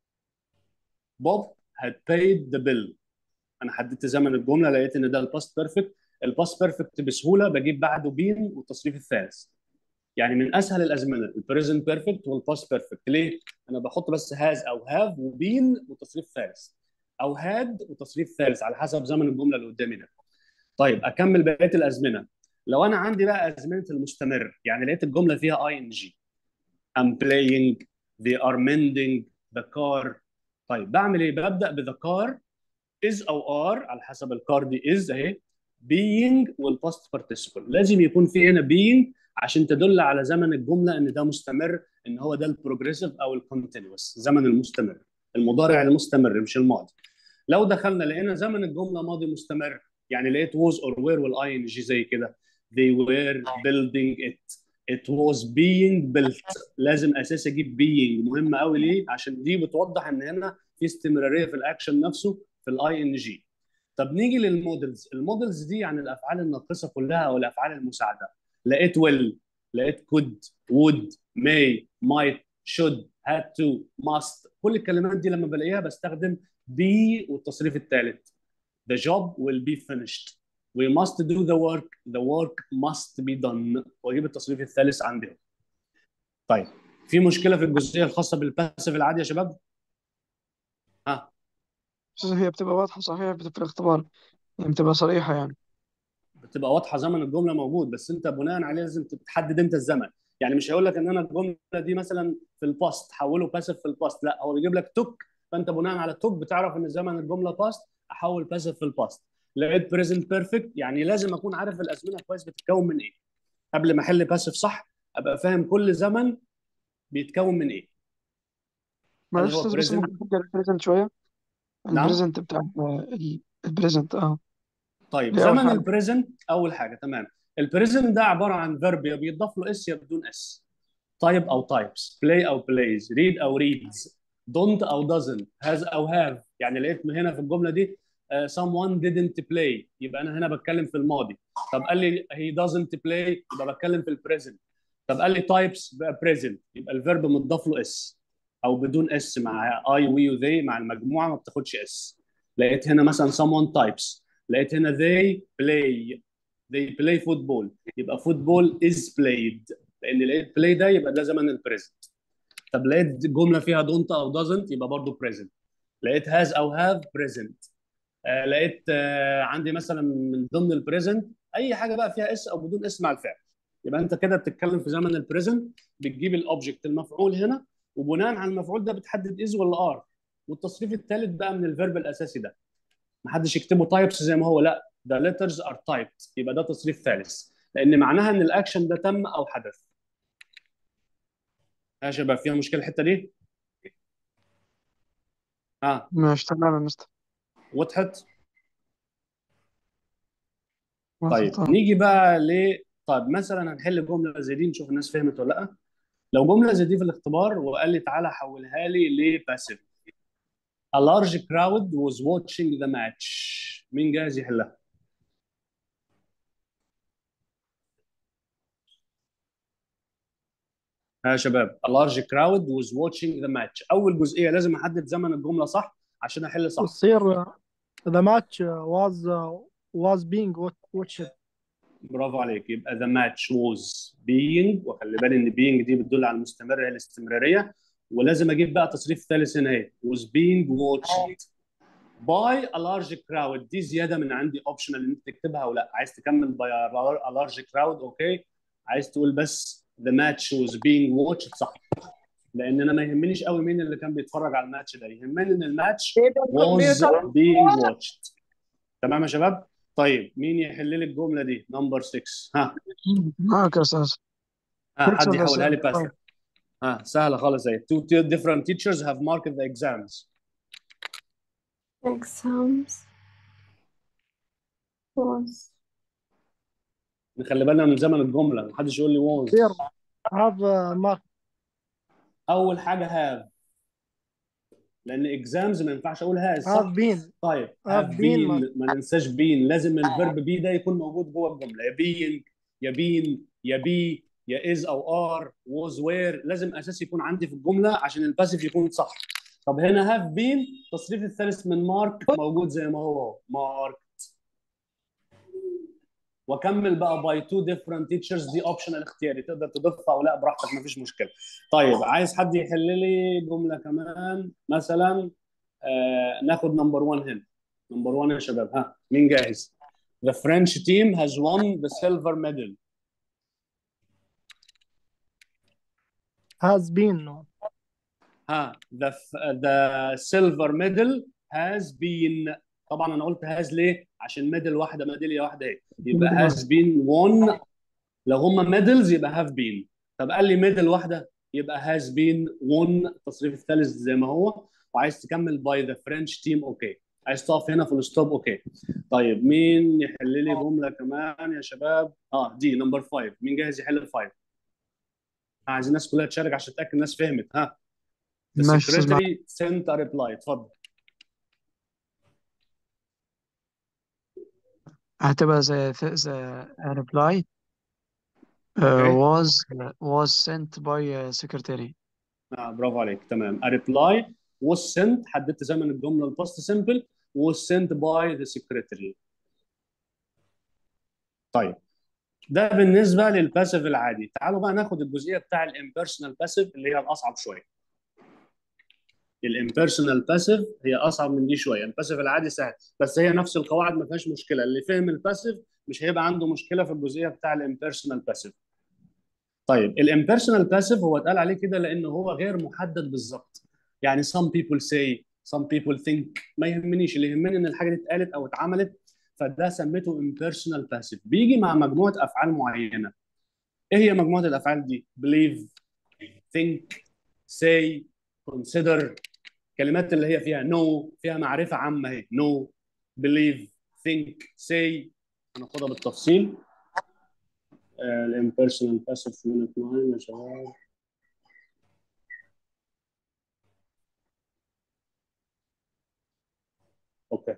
Bob had paid the bill انا حددت زمن الجمله لقيت ان ده الباست بيرفكت الباست بيرفكت بسهوله بجيب بعده بين والتصريف الثالث يعني من اسهل الازمنه البريزنت بيرفكت والباست بيرفكت ليه؟ انا بحط بس هاز او هاف وبين وتصريف ثالث او هاد وتصريف ثالث على حسب زمن الجمله اللي قدامي ده. طيب اكمل بقيه الازمنه لو انا عندي بقى ازمنه المستمر يعني لقيت الجمله فيها اي ان جي I'm playing they are mending the car طيب بعمل ايه؟ ببدا بذا كار is او are على حسب الكار دي is اهي being والباست participle لازم يكون في هنا being عشان تدل على زمن الجمله ان ده مستمر ان هو ده البروجريسيف او الكونتينوس زمن المستمر المضارع المستمر مش الماضي لو دخلنا لقينا زمن الجمله ماضي مستمر يعني لقيت was or were والاي ان جي زي كده they were building it it was being built لازم اساسي اجيب being مهم قوي ليه عشان دي بتوضح ان هنا في استمراريه في الاكشن نفسه في الاي ان جي طب نيجي للمودلز المودلز دي يعني الافعال الناقصه كلها او الافعال المساعده لقيت will لقيت could would may might should had to must كل الكلمات دي لما بلاقيها بستخدم be والتصريف الثالث the job will be finished we must do the work the work must be done واجيب التصريف الثالث عندي طيب في مشكله في الجزئيه الخاصه بالباسيف العادي يا شباب ها بس هي بتبقى واضحة صحيح بت- في الاختبار يعني بتبقى صريحة يعني بتبقى واضحه زمن الجمله موجود بس انت بناء عليه لازم تحدد انت الزمن يعني مش هيقول لك ان انا الجمله دي مثلا في الباست حوله باسيف في الباست لا هو بيجيب لك توك فانت بناء على التوك بتعرف ان زمن الجمله باست احول باسيف في الباست لقيت بريزنت بيرفكت يعني لازم اكون عارف الازمنه كويس بتتكون من ايه قبل ما احل باسيف صح ابقى فاهم كل زمن بيتكون من ايه هل معلش هو أستاذ بس بريزنت ممكن ترجع للبريزنت شوية نعم البريزنت بتاع ال- البريزنت اه طيب دي أول زمن حاجة البريزنت اول حاجه تمام البريزنت ده عباره عن فيرب يا بيضاف له اس يا بدون اس تايب او تايبس بلاي او بلايز ريد او ريدز دونت او doesn't هاز او هاف يعني لقيت هنا في الجمله دي uh, someone didn't play يبقى انا هنا بتكلم في الماضي طب قال لي he doesn't play يبقى بتكلم في البريزنت طب قال لي تايبس بقى بريزنت يبقى الفيرب متضاف له اس او بدون اس مع اي وي وذي مع المجموعه ما بتاخدش اس لقيت هنا مثلا someone types لقيت هنا they play they play football يبقى football is played لان لقيت play ده يبقى ده زمن البريزنت طب لقيت جمله فيها don't او doesn't يبقى برضه present لقيت has او have present آه لقيت آه عندي مثلا من ضمن البريزنت اي حاجه بقى فيها اس او بدون اس مع الفعل يبقى انت كده بتتكلم في زمن البريزنت بتجيب الاوبجكت المفعول هنا وبناء على المفعول ده بتحدد از ولا ار والتصريف الثالث بقى من الفيرب الاساسي ده ما حدش يكتبه تايبس زي ما هو لا ده letters are typed يبقى ده تصريف ثالث لان معناها ان الاكشن ده تم او حدث يا شباب فيها مشكله الحته دي اه ماشي تمام يا مستر وضحت وصلت طيب اه نيجي بقى ل طيب مثلا هنحل جمله زي دي نشوف الناس فهمت ولا لا لو جمله زي دي في الاختبار وقال لي تعالى حولها لي لباسيف A large crowd was watching the match مين جاهز يحلها ها يا شباب A large crowd was watching the match اول جزئيه لازم احدد زمن الجمله صح عشان احل صح تصير the match was was being watched برافو عليك يبقى the match was being وخلي بالي ان being دي بتدل على المستمر هي الاستمراريه ولازم اجيب بقى تصريف ثالث هنا اهي was being watched by a large crowd دي زياده من عندي اوبشنال ان انت تكتبها او لا عايز تكمل by a large crowd اوكي عايز تقول بس the match was being watched صح لان انا ما يهمنيش قوي مين اللي كان بيتفرج على الماتش ده يهمني ان الماتش was being watched تمام يا شباب طيب مين يحل لي الجمله دي نمبر 6 ها معك يا أستاذ ها six حد ولا يحولها لي seven؟ بس ها سهله خالص اهي two two different teachers have marked the exams exams was نخلي بالنا من زمن الجمله محدش يقول لي was There have uh, mark اول حاجه have لان exams ما ينفعش اقول has have صح been طيب have have been been marked. ما ننساش been لازم الفيرب بي ده يكون موجود جوه الجمله يا being يا been يا be يا is او are was were لازم اساسي يكون عندي في الجمله عشان الباسيف يكون صح طب هنا have been التصريف الثالث من مارك موجود زي ما هو مارك واكمل بقى باي تو ديفرنت تيتشرز دي اوبشنال اختياري تقدر تضيفها او لا براحتك مفيش مشكله طيب عايز حد يحل لي جمله كمان مثلا آه ناخد نمبر 1 هنا نمبر 1 يا شباب ها مين جاهز The French team has won the silver medal has been ها the the silver medal has been طبعا انا قلت has ليه عشان ميدل واحده ميداليه واحده اهي يبقى has been won لو هم ميدلز يبقى have been طب قال لي ميدل واحده يبقى has been won التصريف الثالث زي ما هو وعايز تكمل by the French team اوكي عايز تقف هنا في الستوب اوكي طيب مين يحل لي جمله كمان يا شباب اه دي نمبر 5 مين جاهز يحل الفايف عايزين الناس كلها تشارك عشان تتاكد الناس فهمت ها The ماشي أستاذ معك. secretary sent a reply اتفضل هتبقى زي زي reply uh, اوكي was was sent by uh, secretary آه برافو عليك تمام a reply was sent حددت زمن الجمله الباست سمبل was sent by the secretary طيب ده بالنسبه للباسيف العادي تعالوا بقى ناخد الجزئيه بتاع الامبيرسونال باسيف اللي هي الاصعب شويه الامبيرسونال باسيف هي اصعب من دي شويه الباسيف العادي سهل بس هي نفس القواعد ما فيهاش مشكله اللي فهم الباسيف مش هيبقى عنده مشكله في الجزئيه بتاع الامبيرسونال باسيف طيب الامبيرسونال باسيف هو اتقال عليه كده لانه هو غير محدد بالظبط يعني some people say some people think ما يهمنيش اللي يهمني ان الحاجه دي اتقالت او اتعملت فده سميته impersonal passive بيجي مع مجموعه افعال معينه ايه هي مجموعه الافعال دي believe think say consider كلمات اللي هي فيها no فيها معرفه عامه اهي no believe think say هناخدها بالتفصيل الامبيرسونال باسيف في minute 9 يا شباب اوكي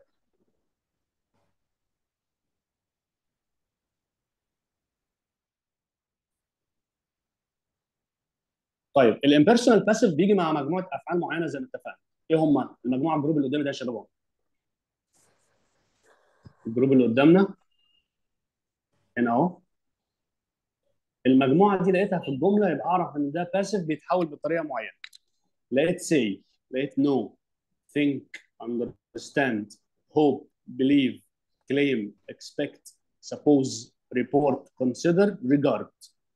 طيب الامبيرسونال باسيف بيجي مع مجموعه افعال معينه زي ما اتفقنا ايه هم المجموعه الجروب اللي قدامي ده يا شباب اهو. الجروب اللي قدامنا هنا اهو المجموعه دي لقيتها في الجمله يبقى اعرف ان ده باسيف بيتحول بطريقه معينه لقيت say لقيت know think understand hope believe claim expect suppose report consider regard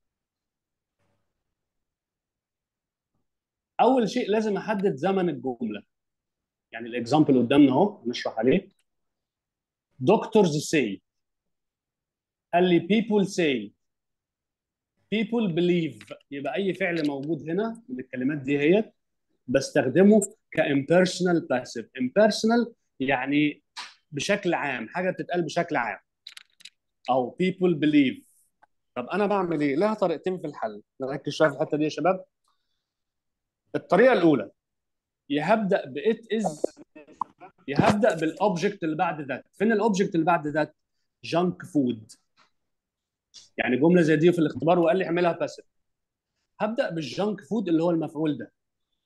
اول شيء لازم احدد زمن الجمله يعني الاكزامبل قدامنا اهو نشرح عليه doctors say قال لي people say people believe يبقى اي فعل موجود هنا من الكلمات دي هي بستخدمه كامبيرسونال باسيف امبيرسونال يعني بشكل عام حاجه بتتقال بشكل عام او people believe طب انا بعمل ايه لها طريقتين في الحل نركز شويه في الحته دي يا شباب الطريقه الاولى يا هبدا بإت از يا هبدا بالاوبجكت اللي بعد ذات فين الاوبجكت اللي بعد ذات جانك فود يعني جمله زي دي في الاختبار وقال لي اعملها باسيف هبدا بالجانك فود اللي هو المفعول ده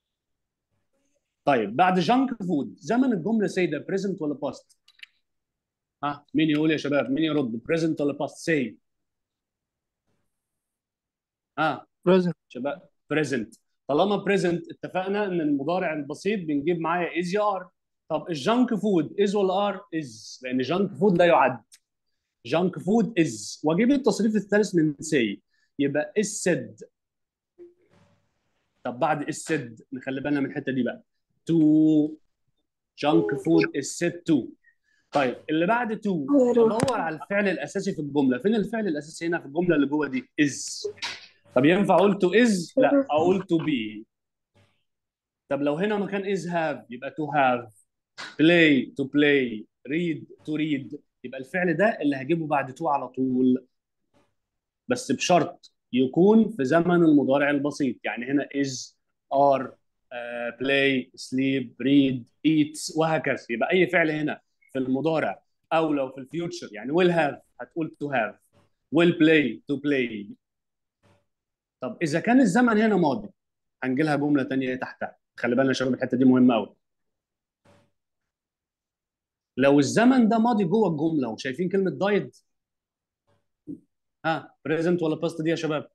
طيب بعد جانك فود زمن الجمله سي ده بريزنت ولا باست ها مين يقول يا شباب مين يرد بريزنت ولا باست سي اه present شباب بريزنت طالما بريزنت اتفقنا ان المضارع البسيط بنجيب معايا از يا ار طب الجانك فود از ولا ار از لان جانك فود لا يعد جانك فود از واجيب التصريف الثالث من سي يبقى از سد طب بعد از سد نخلي بالنا من الحته دي بقى تو جانك فود از سد تو طيب اللي بعد تو ادور على الفعل الاساسي في الجمله فين الفعل الاساسي هنا في الجمله اللي جوه دي از طب ينفع اقول تو از لا اقول تو بي طب لو هنا مكان از هاف يبقى تو هاف بلاي تو بلاي ريد تو ريد يبقى الفعل ده اللي هجيبه بعد تو على طول بس بشرط يكون في زمن المضارع البسيط يعني هنا از ار بلاي سليب ريد ايتس وهكذا يبقى اي فعل هنا في المضارع او لو في الفيوتشر يعني ويل هاف هتقول تو هاف ويل بلاي تو بلاي طب اذا كان الزمن هنا ماضي هنجي لها جمله ثانيه تحتها خلي بالنا يا شباب الحته دي مهمه قوي لو الزمن ده ماضي جوه الجمله وشايفين كلمه دايد ها بريزنت ولا باست دي يا شباب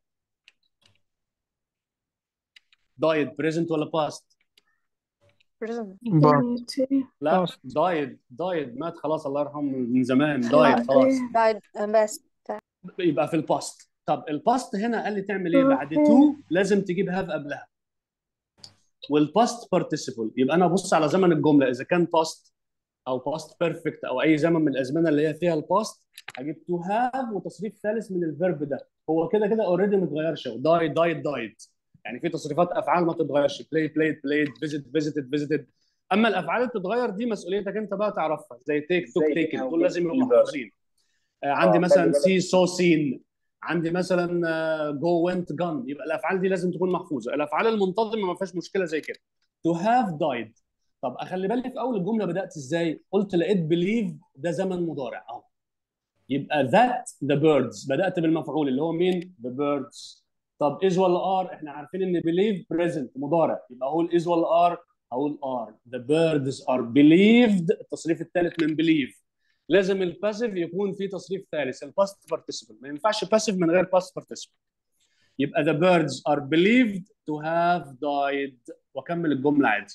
دايد بريزنت ولا باست present بعد لا Past. دايد دايد مات خلاص الله يرحمه من زمان دايد خلاص died uh, best يبقى في الباست طب الباست هنا قال لي تعمل ايه بعد تو لازم تجيب هاف قبلها والباست بارتيسيبل يبقى انا ابص على زمن الجمله اذا كان باست او باست بيرفكت او اي زمن من الازمنه اللي هي فيها الباست هجيب تو هاف وتصريف ثالث من الفيرب ده هو كده كده اوريدي ما اتغيرش داي دايد دايد يعني في تصريفات افعال ما تتغيرش بلاي بلايد بلايد فيزيت فيزيتد فيزيتد اما الافعال اللي بتتغير دي مسؤوليتك انت بقى تعرفها زي تيك توك زي تيكن هنا دول لازم يبقوا وفيفر. محفوظين آه، عندي آه، مثلا خلي بالك. سي سو سين عندي مثلا جو وينت جان يبقى الافعال دي لازم تكون محفوظه الافعال المنتظمه ما فيهاش مشكله زي كده تو هاف دايد طب اخلي بالي في اول الجمله بدات ازاي قلت لقيت بليف ده زمن مضارع اهو يبقى ذات ذا بيردز بدات بالمفعول اللي هو مين ذا بيردز طب از ولا ار احنا عارفين ان بليف بريزنت مضارع يبقى اقول از ولا ار هقول ار ذا بيردز ار بليفد التصريف الثالث من بليف لازم الباسيف يكون فيه تصريف ثالث الباست بارتيسيبل ما ينفعش باسيف من غير باست بارتيسيبل يبقى the birds are believed to have died واكمل الجمله عادي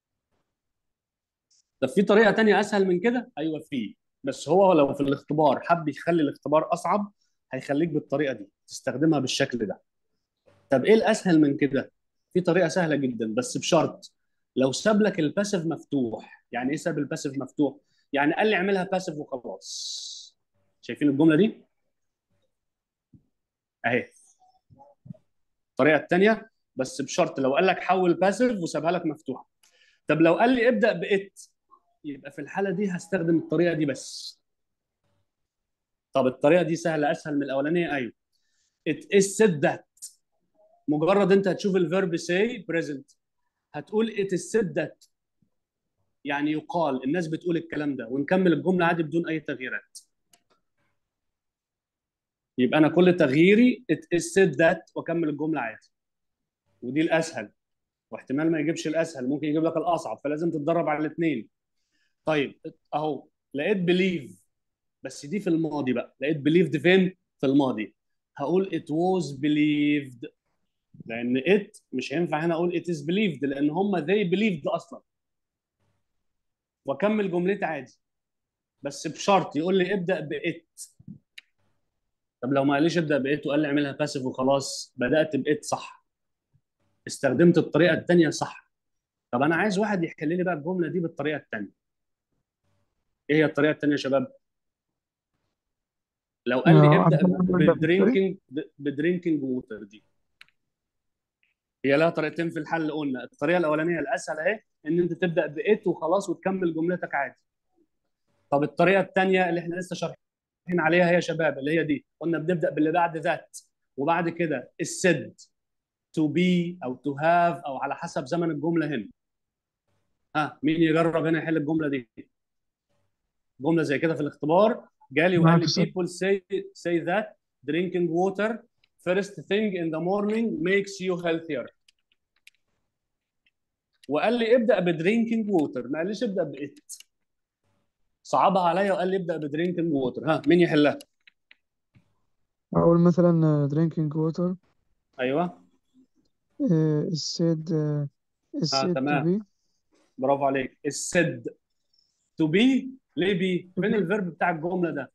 طب في طريقه تانية اسهل من كده ايوه في بس هو لو في الاختبار حب يخلي الاختبار اصعب هيخليك بالطريقه دي تستخدمها بالشكل ده طب ايه الاسهل من كده في طريقه سهله جدا بس بشرط لو ساب لك الباسيف مفتوح يعني ايه ساب الباسيف مفتوح يعني قال لي اعملها باسيف وخلاص شايفين الجمله دي اهي الطريقه الثانيه بس بشرط لو قال لك حول باسيف وسابها لك مفتوحه طب لو قال لي ابدا بات يبقى في الحاله دي هستخدم الطريقه دي بس طب الطريقه دي سهله اسهل من الاولانيه ايوه it is said that مجرد انت هتشوف الفيرب say present هتقول it is said that يعني يقال الناس بتقول الكلام ده ونكمل الجمله عادي بدون اي تغييرات يبقى انا كل تغييري it is said that واكمل الجمله عادي ودي الاسهل واحتمال ما يجيبش الاسهل ممكن يجيب لك الاصعب فلازم تتدرب على الاثنين طيب اهو لقيت بليف بس دي في الماضي بقى لقيت بليفد فين في الماضي هقول it was believed لان it مش هينفع هنا اقول it is believed لان هم they believed اصلا واكمل جملتي عادي بس بشرط يقول لي ابدا بإت طب لو ما قاليش ابدا بإت وقال لي اعملها باسيف وخلاص بدات بإت صح استخدمت الطريقه الثانيه صح طب انا عايز واحد يحل لي بقى الجمله دي بالطريقه الثانيه ايه هي الطريقه الثانيه يا شباب لو قال لي آه، ابدا عشان أعمل ده بالطريقة. بدرينكينج بدرينكينج ووتر دي هي لها طريقتين في الحل قلنا الطريقه الاولانيه الاسهل اهي ان انت تبدا بإت وخلاص وتكمل جملتك عادي طب الطريقه الثانيه اللي احنا لسه شارحين عليها هي يا شباب اللي هي دي قلنا بنبدا باللي بعد ذات وبعد كده السد تو بي او تو هاف او على حسب زمن الجمله هنا ها مين يجرب هنا يحل الجمله دي جمله زي كده في الاختبار جالي وقال لي معاك صح. people say say that drinking water first thing in the morning makes you healthier وقال لي ابدا بدرينكينج ووتر ما قاليش ابدا بإت صعبها عليا وقال لي ابدا بدرينكينج ووتر ها مين يحلها أقول مثلا drinking water ايوه uh, is said uh, is ها said to تمام be برافو عليك السد تو بي ليه بي to فين be الفيرب بتاع الجمله ده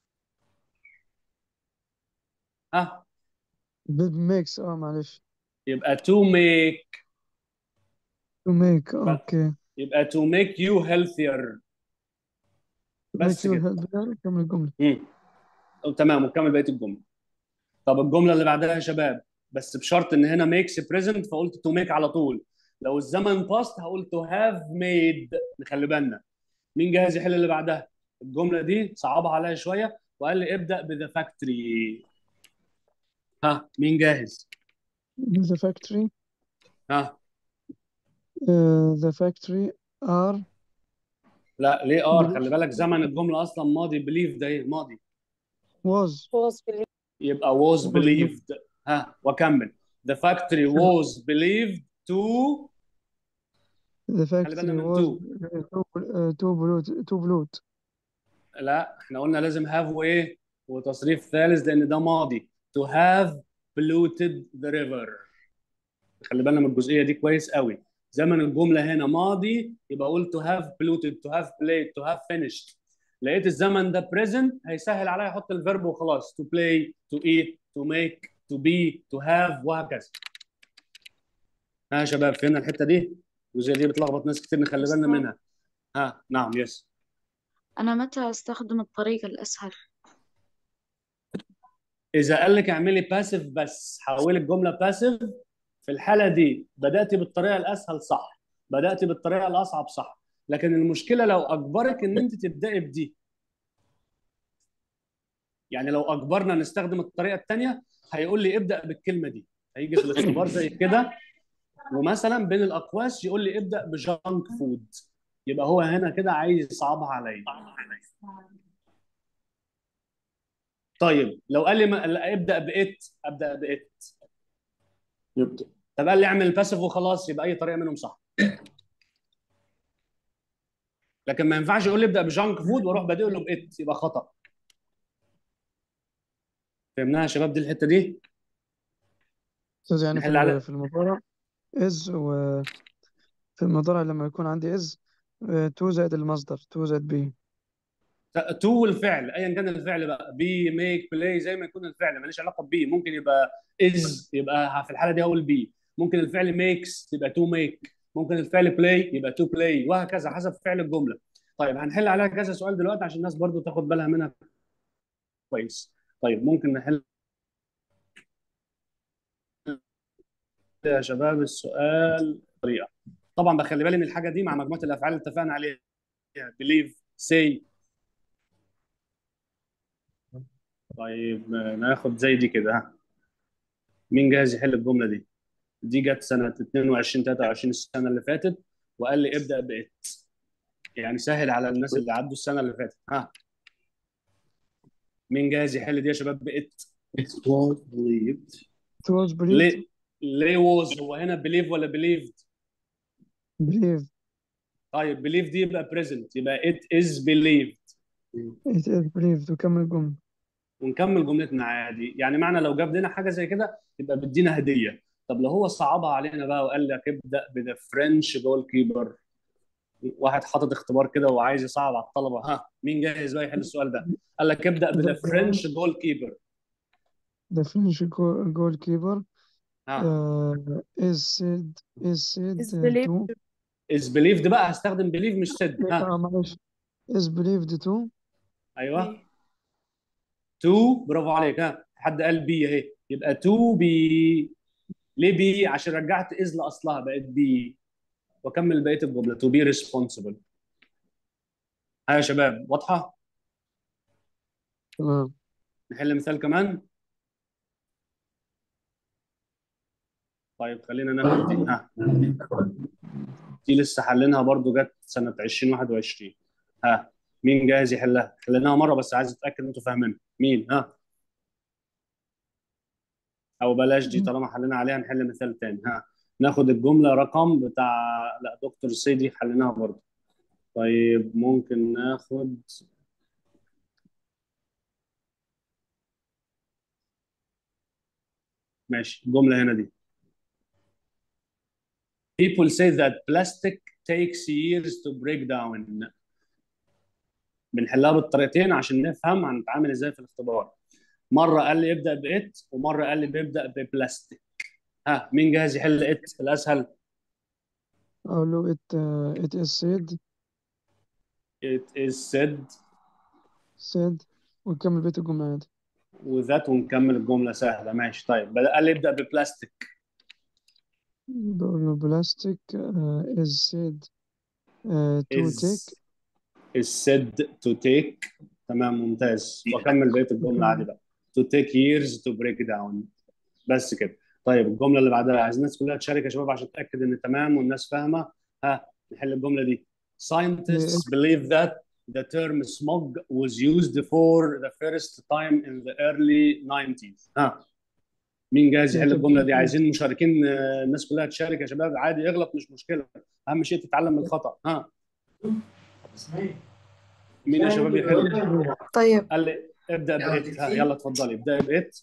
ها verb makes اه معلش يبقى to make to make اوكي يبقى to make you healthier to make بس your كده head كمل الجملة امم تمام وكمل بقيه الجمله طب الجمله اللي بعدها يا شباب بس بشرط ان هنا makes present فقلت to make على طول لو الزمن past هقول to have made نخلي بالنا مين جاهز يحل اللي بعدها الجمله دي صعبها عليا شويه وقال لي ابدا بذا فاكتوري ها مين جاهز the factory ها uh, the factory are لا ليه ار believe خلي بالك زمن الجمله اصلا ماضي بليف ده ايه ماضي was was believed يبقى was was believed ها وكمل the factory was believed to the خلي بالنا factory من was to uh, to uh, to bloat to bloat لا احنا قلنا لازم have وايه وتصريف ثالث لان ده ماضي to have polluted the river خلي بالنا من الجزئيه دي كويس قوي زمن الجمله هنا ماضي يبقى اقول to have polluted to have played to have finished لقيت الزمن ده present هيسهل عليا احط الفيرب وخلاص to play to eat to make to be to have وهكذا ها يا شباب فهمنا الحته دي الجزئيه دي بتلخبط ناس كتير نخلي بالنا أستاذ منها ها نعم يس أنا متى أستخدم الطريقة الأسهل اذا قال لك اعملي باسيف بس حولي الجمله باسيف في الحاله دي بدات بالطريقه الاسهل صح بدات بالطريقه الاصعب صح لكن المشكله لو اجبرك ان انت تبداي بدي يعني لو اجبرنا نستخدم الطريقه الثانيه هيقول لي ابدا بالكلمه دي هيجي في الاختبار زي كده ومثلا بين الاقواس يقول لي ابدا بجانك فود يبقى هو هنا كده عايز يصعبها عليا طيب لو قال لي ما... لا، ابدا بات ابدا بات يبدا طب قال لي اعمل باسيف وخلاص يبقى اي طريقه منهم صح لكن ما ينفعش يقول لي ابدا بجانك فود واروح بادئ له بات يبقى خطا فهمناها يا شباب دي الحته دي أستاذ يعني في نحل على ال- في المضارع is و في المضارع لما يكون عندي is uh, to زائد المصدر to زائد be تو الفعل ايا كان الفعل بقى بي ميك بلاي زي ما يكون الفعل ماليش علاقه ببي ممكن يبقى از يبقى في الحاله دي هقول بي ممكن الفعل ميكس يبقى تو ميك ممكن الفعل بلاي يبقى تو بلاي وهكذا حسب فعل الجمله طيب هنحل عليها كذا سؤال دلوقتي عشان الناس برضو تاخد بالها منها كويس طيب ممكن نحل يا شباب السؤال طريقه طبعا بخلي بالي من الحاجه دي مع مجموعه الافعال اللي اتفقنا عليها believe say طيب آه، ناخد زي دي كده ها مين جاهز يحل الجمله دي دي جت سنه 22 23 السنه اللي فاتت وقال لي ابدا بات يعني سهل على الناس اللي عدوا السنه اللي فاتت ها مين جاهز يحل دي يا شباب بات It was believed it was believed ليه ليه ووز هو هنا بليف ولا بليفد believe طيب بليف دي يبقى بريزنت يبقى it is believed it is believed وكمل الجملة ونكمل جملتنا عادي يعني معنى لو جاب لنا حاجه زي كده يبقى بيدينا هديه طب لو هو صعبها علينا بقى وقال لك ابدا بذا فرنش جول كيبر واحد حاطط اختبار كده وعايز يصعب على الطلبه ها مين جاهز بقى يحل السؤال ده قال لك ابدا بذا The فرنش جول كيبر the French goal- goalkeeper ها uh, is said is said is uh, believed to از بليفد بقى هستخدم بليف مش سد ها آه معلش is believed to ايوه تو برافو عليك ها حد قال بي اهي يبقى تو بي ليه بي عشان رجعت از لاصلها بقت بي واكمل بقيه الجمله تو بي ريسبونسبل ها يا شباب واضحه تمام نحل مثال كمان طيب خلينا ناخد دي ها دي لسه حلينها برضو جت سنه 2021 ها مين جاهز يحلها حليناها مره بس عايز اتاكد انتوا فاهمينها مين ها او بلاش دي طالما حلينا عليها نحل مثال تاني ها ناخد الجمله رقم بتاع لا دكتور سيدي حليناها برضو طيب ممكن ناخد ماشي الجمله هنا دي people say that plastic takes years to break down بنحلها بالطريقتين عشان نفهم هنتعامل ازاي في الاختبار مره قال لي ابدا بإت ومره قال لي بيبدا ببلاستيك ها مين جاهز يحل إت الاسهل أقول له it uh, it is said it is said said ونكمل بيت الجملة عادي وذات ونكمل الجمله سهله ماشي طيب بدأ قال لي ابدا ببلاستيك بقول له plastic uh, is said uh, to is take is said to take تمام ممتاز واكمل بقيه الجمله عادي بقى to take years to break down بس كده طيب الجمله اللي بعدها عايز الناس كلها تشارك يا شباب عشان اتاكد ان تمام والناس فاهمه ها نحل الجمله دي scientists believe that the term smog was used for the first time in the early 90s ها مين جاهز يحل الجمله دي عايزين مشاركين آه، الناس كلها تشارك يا شباب عادي اغلط مش مشكله اهم شيء تتعلم من الخطا ها مين يا شباب يحل طيب قال لي ابدا بإت ها يلا اتفضلي ابدأي بإت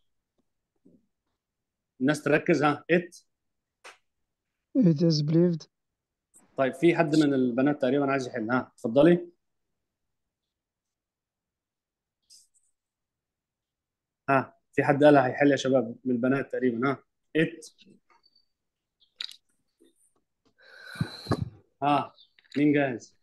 الناس تركز ها إت it is believed طيب في حد من البنات تقريبا عايز يحل ها اتفضلي ها في حد قال هيحل يا شباب من البنات تقريبا ها إت ها مين جاهز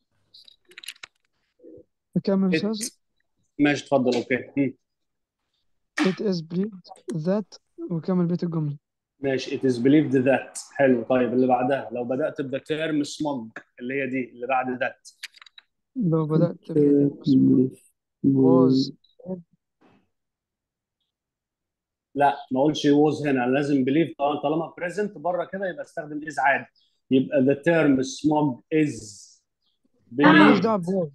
أكمل إت أستاذ ماشي اتفضل اوكي مم. it is believed that وكمل بيت الجملة ماشي it is believed that حلو طيب اللي بعدها لو بدأت بذا تيرم smog اللي هي دي اللي بعد that لو بدأت ب- was لا ما اقولش was هنا لازم believe طالما طالما present بره كده يبقى استخدم is عادي يبقى the term smog is ماليش believed دعوة بواز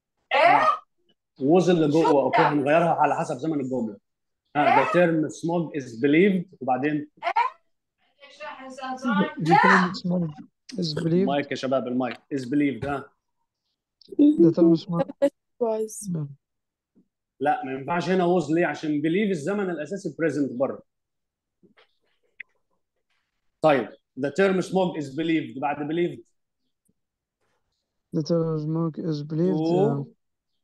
was اللي جوه اوكي هنغيرها على حسب زمن الجمله ها the term smog is believed وبعدين دي كلمة small is believed المايك يا شباب المايك is believed ها ده term small was لا ما ينفعش هنا was ليه عشان believe الزمن الاساسي present بره طيب the term smog is believed بعد believed the term smoke is believed to uh,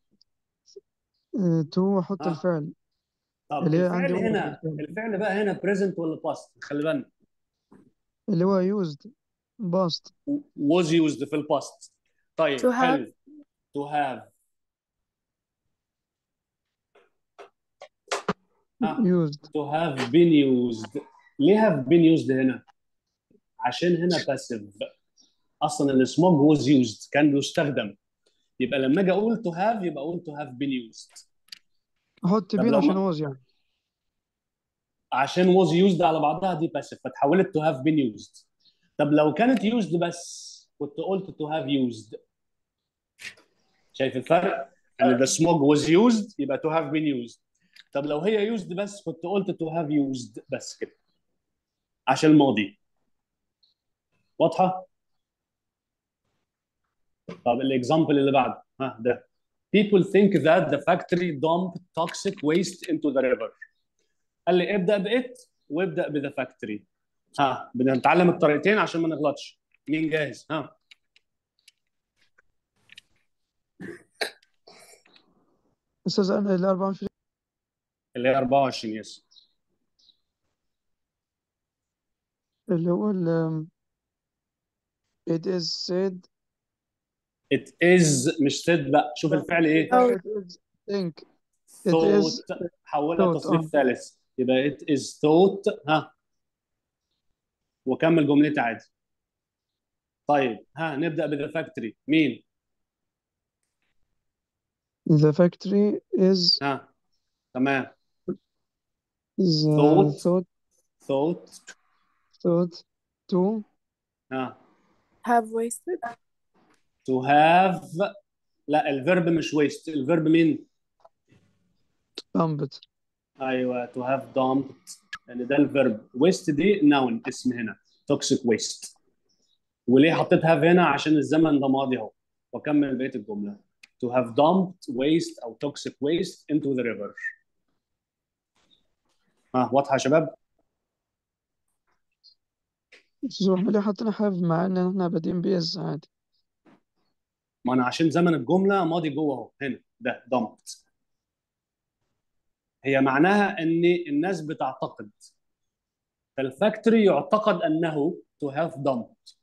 uh, to أحط ها الفعل طب اللي هي الفعل عندي was هنا الفعل. الفعل بقى هنا present ولا past خلي بالنا اللي هو used past was used في الباست طيب To have. حلو to have ها used to have been used ليه have been used هنا عشان هنا passive اصلا السموج was used كان بيستخدم يبقى لما اجي اقول to have يبقى اقول to have been used أحط طب بين لو عشان ما was يعني عشان was used على بعضها دي passive فتحولت to have been used طب لو كانت used بس كنت قلت to have used شايف الفرق؟ يعني the smoke was used يبقى to have been used طب لو هي used بس كنت قلت to have used بس كده عشان الماضي واضحة؟ طب الاكزامبل اللي بعده ها ده people think that the factory dumped toxic waste into the river قال لي ابدأ بإت وابدأ بذا فاكتوري ها بنتعلم الطريقتين عشان ما نغلطش مين جاهز ها أستاذ أنا ال 24 اللي هي 24 يس اللي هو ال it is said it is مش said بقى شوف الفعل ايه أو it is think it is thought حولها thought تصريف اه ثالث يبقى it is thought ها وكمل جملتي عادي طيب ها نبدأ بذا فاكتوري مين the factory is ها تمام the thought thought thought thought to ها have wasted to have لا الفيرب مش waste الفيرب مين dumped ايوه to have dumped يعني ده الفيرب waste دي noun اسم هنا toxic waste وليه حطيت have هنا عشان الزمن ده ماضي اهو واكمل بقيه الجمله to have dumped waste او toxic waste into the river ها واضحه يا شباب بس احنا ليه حاطين هاف مع ان احنا بادئين بيز عادي ما انا عشان زمن الجمله ماضي جوه اهو هنا ده dumped هي معناها ان الناس بتعتقد فالفاكتوري يعتقد انه to have dumped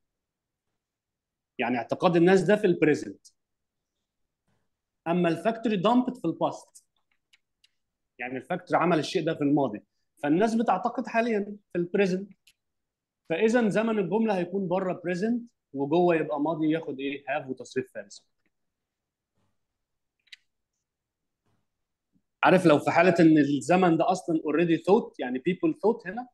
يعني اعتقاد الناس ده في البريزنت اما الفاكتوري dumped في الباست يعني الفاكتوري عمل الشيء ده في الماضي فالناس بتعتقد حاليا في البريزنت فاذا زمن الجمله هيكون بره بريزنت وجوه يبقى ماضي ياخد ايه هاف وتصريف فارس عارف لو في حاله ان الزمن ده اصلا اوريدي thought يعني people thought هنا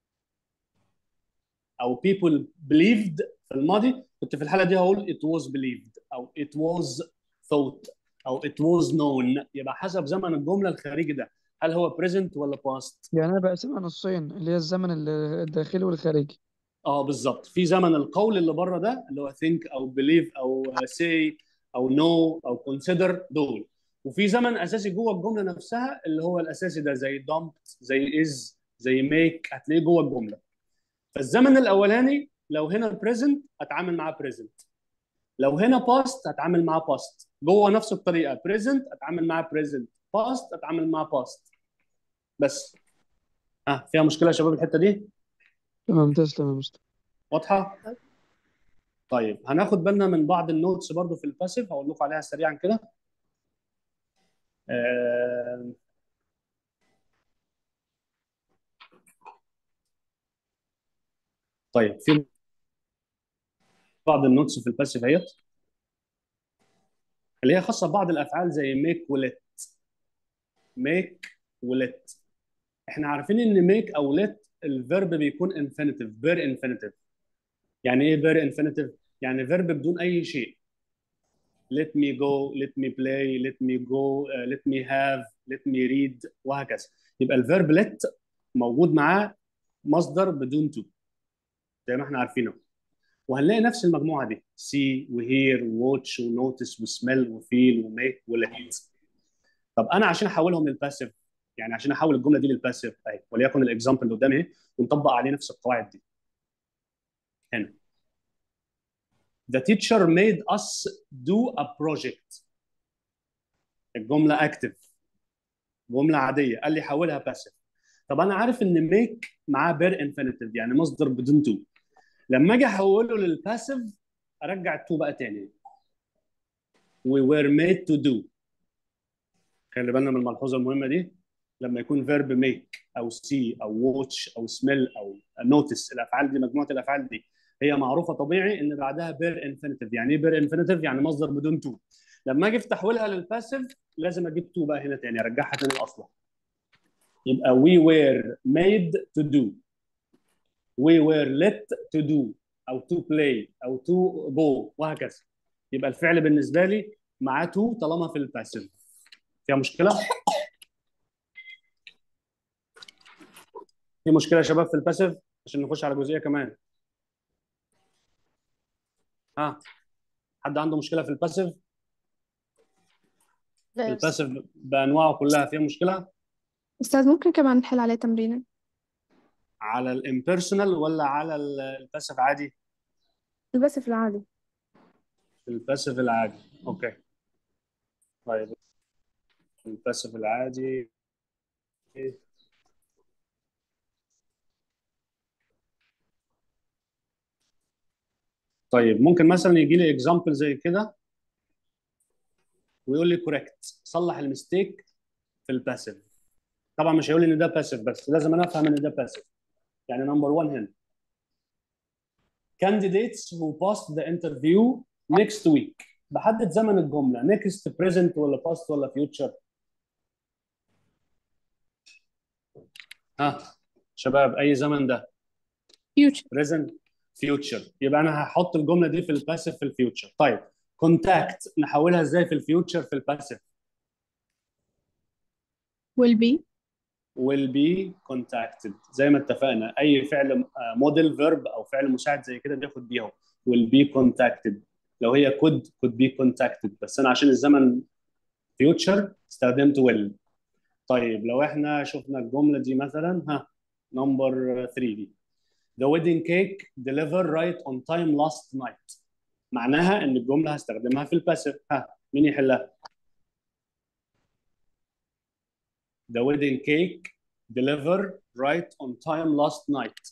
او people believed في الماضي كنت في الحاله دي هقول it was believed او it was thought او it was known يبقى حسب زمن الجمله الخارجي ده هل هو present ولا past يعني انا بقسمها نصين اللي هي الزمن ال- الداخلي والخارجي اه بالظبط في زمن القول اللي بره ده اللي هو think او believe او say او know او consider دول وفي زمن اساسي جوه الجمله نفسها اللي هو الاساسي ده زي dumped زي is زي make هتلاقيه جوه الجمله فالزمن الاولاني لو هنا present اتعامل معاه present لو هنا past هتعامل معاه past جوه نفس الطريقه present اتعامل معاه present past اتعامل معاه past بس ها فيها مشكله يا شباب الحته دي تمام تسلم يا مستر واضحه طيب هناخد بالنا من بعض النوتس برضو في الباسيف هقول لكم عليها سريعا كده آه، طيب في بعض النوتس في الباسيف اهيت اللي هي خاصه ببعض الافعال زي ميك ولت ميك ولت احنا عارفين ان ميك او لت الفيرب بيكون انفينيتيف بير انفينيتيف يعني ايه بير انفينيتيف يعني فيرب بدون اي شيء let me go let me play let me go uh, let me have let me read وهكذا يبقى الفيرب let موجود معاه مصدر بدون to زي ما احنا عارفينه وهنلاقي نفس المجموعه دي see وhear وwatch ونوتس وسميل وفيل وميك ولت طب انا عشان احولهم للباسيف يعني عشان احول الجمله دي للباسيف اهي وليكن الاكزامبل اللي قدامي اهي ونطبق عليه نفس القواعد دي هنا The teacher made us do a project الجمله active جمله عاديه قال لي حولها باسيف طب انا عارف ان make معاه بير انفينيتيف يعني مصدر بدون تو لما اجي احوله للباسيف ارجع التو بقى تاني we were made to do خلي بالنا من الملحوظه المهمه دي لما يكون فيرب ميك او سي او واتش او سميل او نوتس الافعال دي مجموعه الافعال دي هي معروفه طبيعي ان بعدها بير انفينيتيف يعني ايه بير انفينيتيف يعني مصدر بدون تو لما اجي في تحويلها للباسيف لازم اجيب تو بقى هنا تاني ارجعها تاني لاصلها يبقى we were made to do we were let to do او to play او to go وهكذا يبقى الفعل بالنسبه لي معاه تو طالما في الباسيف فيها مشكله؟ في مشكله يا شباب في الباسيف عشان نخش على جزئيه كمان ها حد عنده مشكله في الباسيف لا يا أستاذ. الباسيف بانواعه كلها فيها مشكله أستاذ ممكن كمان نحل عليه تمرينة على الامبيرسونال ولا على ال- الباسيف عادي البس في العادي الباسيف العادي اوكي طيب الباسيف العادي طيب ممكن مثلا يجي لي اكزامبل زي كده ويقول لي كوريكت صلح المستيك في الباسيف طبعا مش هيقول لي ان ده باسيف بس لازم انا افهم ان ده باسيف يعني نمبر 1 هنا candidates who passed the interview next week بحدد زمن الجمله next present ولا past ولا future ها شباب اي زمن ده future present future يبقى انا هحط الجمله دي في الباسيف في الفيوتشر طيب contact نحولها ازاي في الفيوتشر في الباسيف will be will be contacted زي ما اتفقنا اي فعل موديل فيرب او فعل مساعد زي كده بياخد بيهم will be contacted لو هي could could be contacted بس انا عشان الزمن future استخدمت will طيب لو احنا شفنا الجمله دي مثلا ها نمبر 3 دي the wedding cake delivered right on time last night معناها ان الجمله هستخدمها في الباسيف ها مين يحلها the wedding cake delivered right on time last night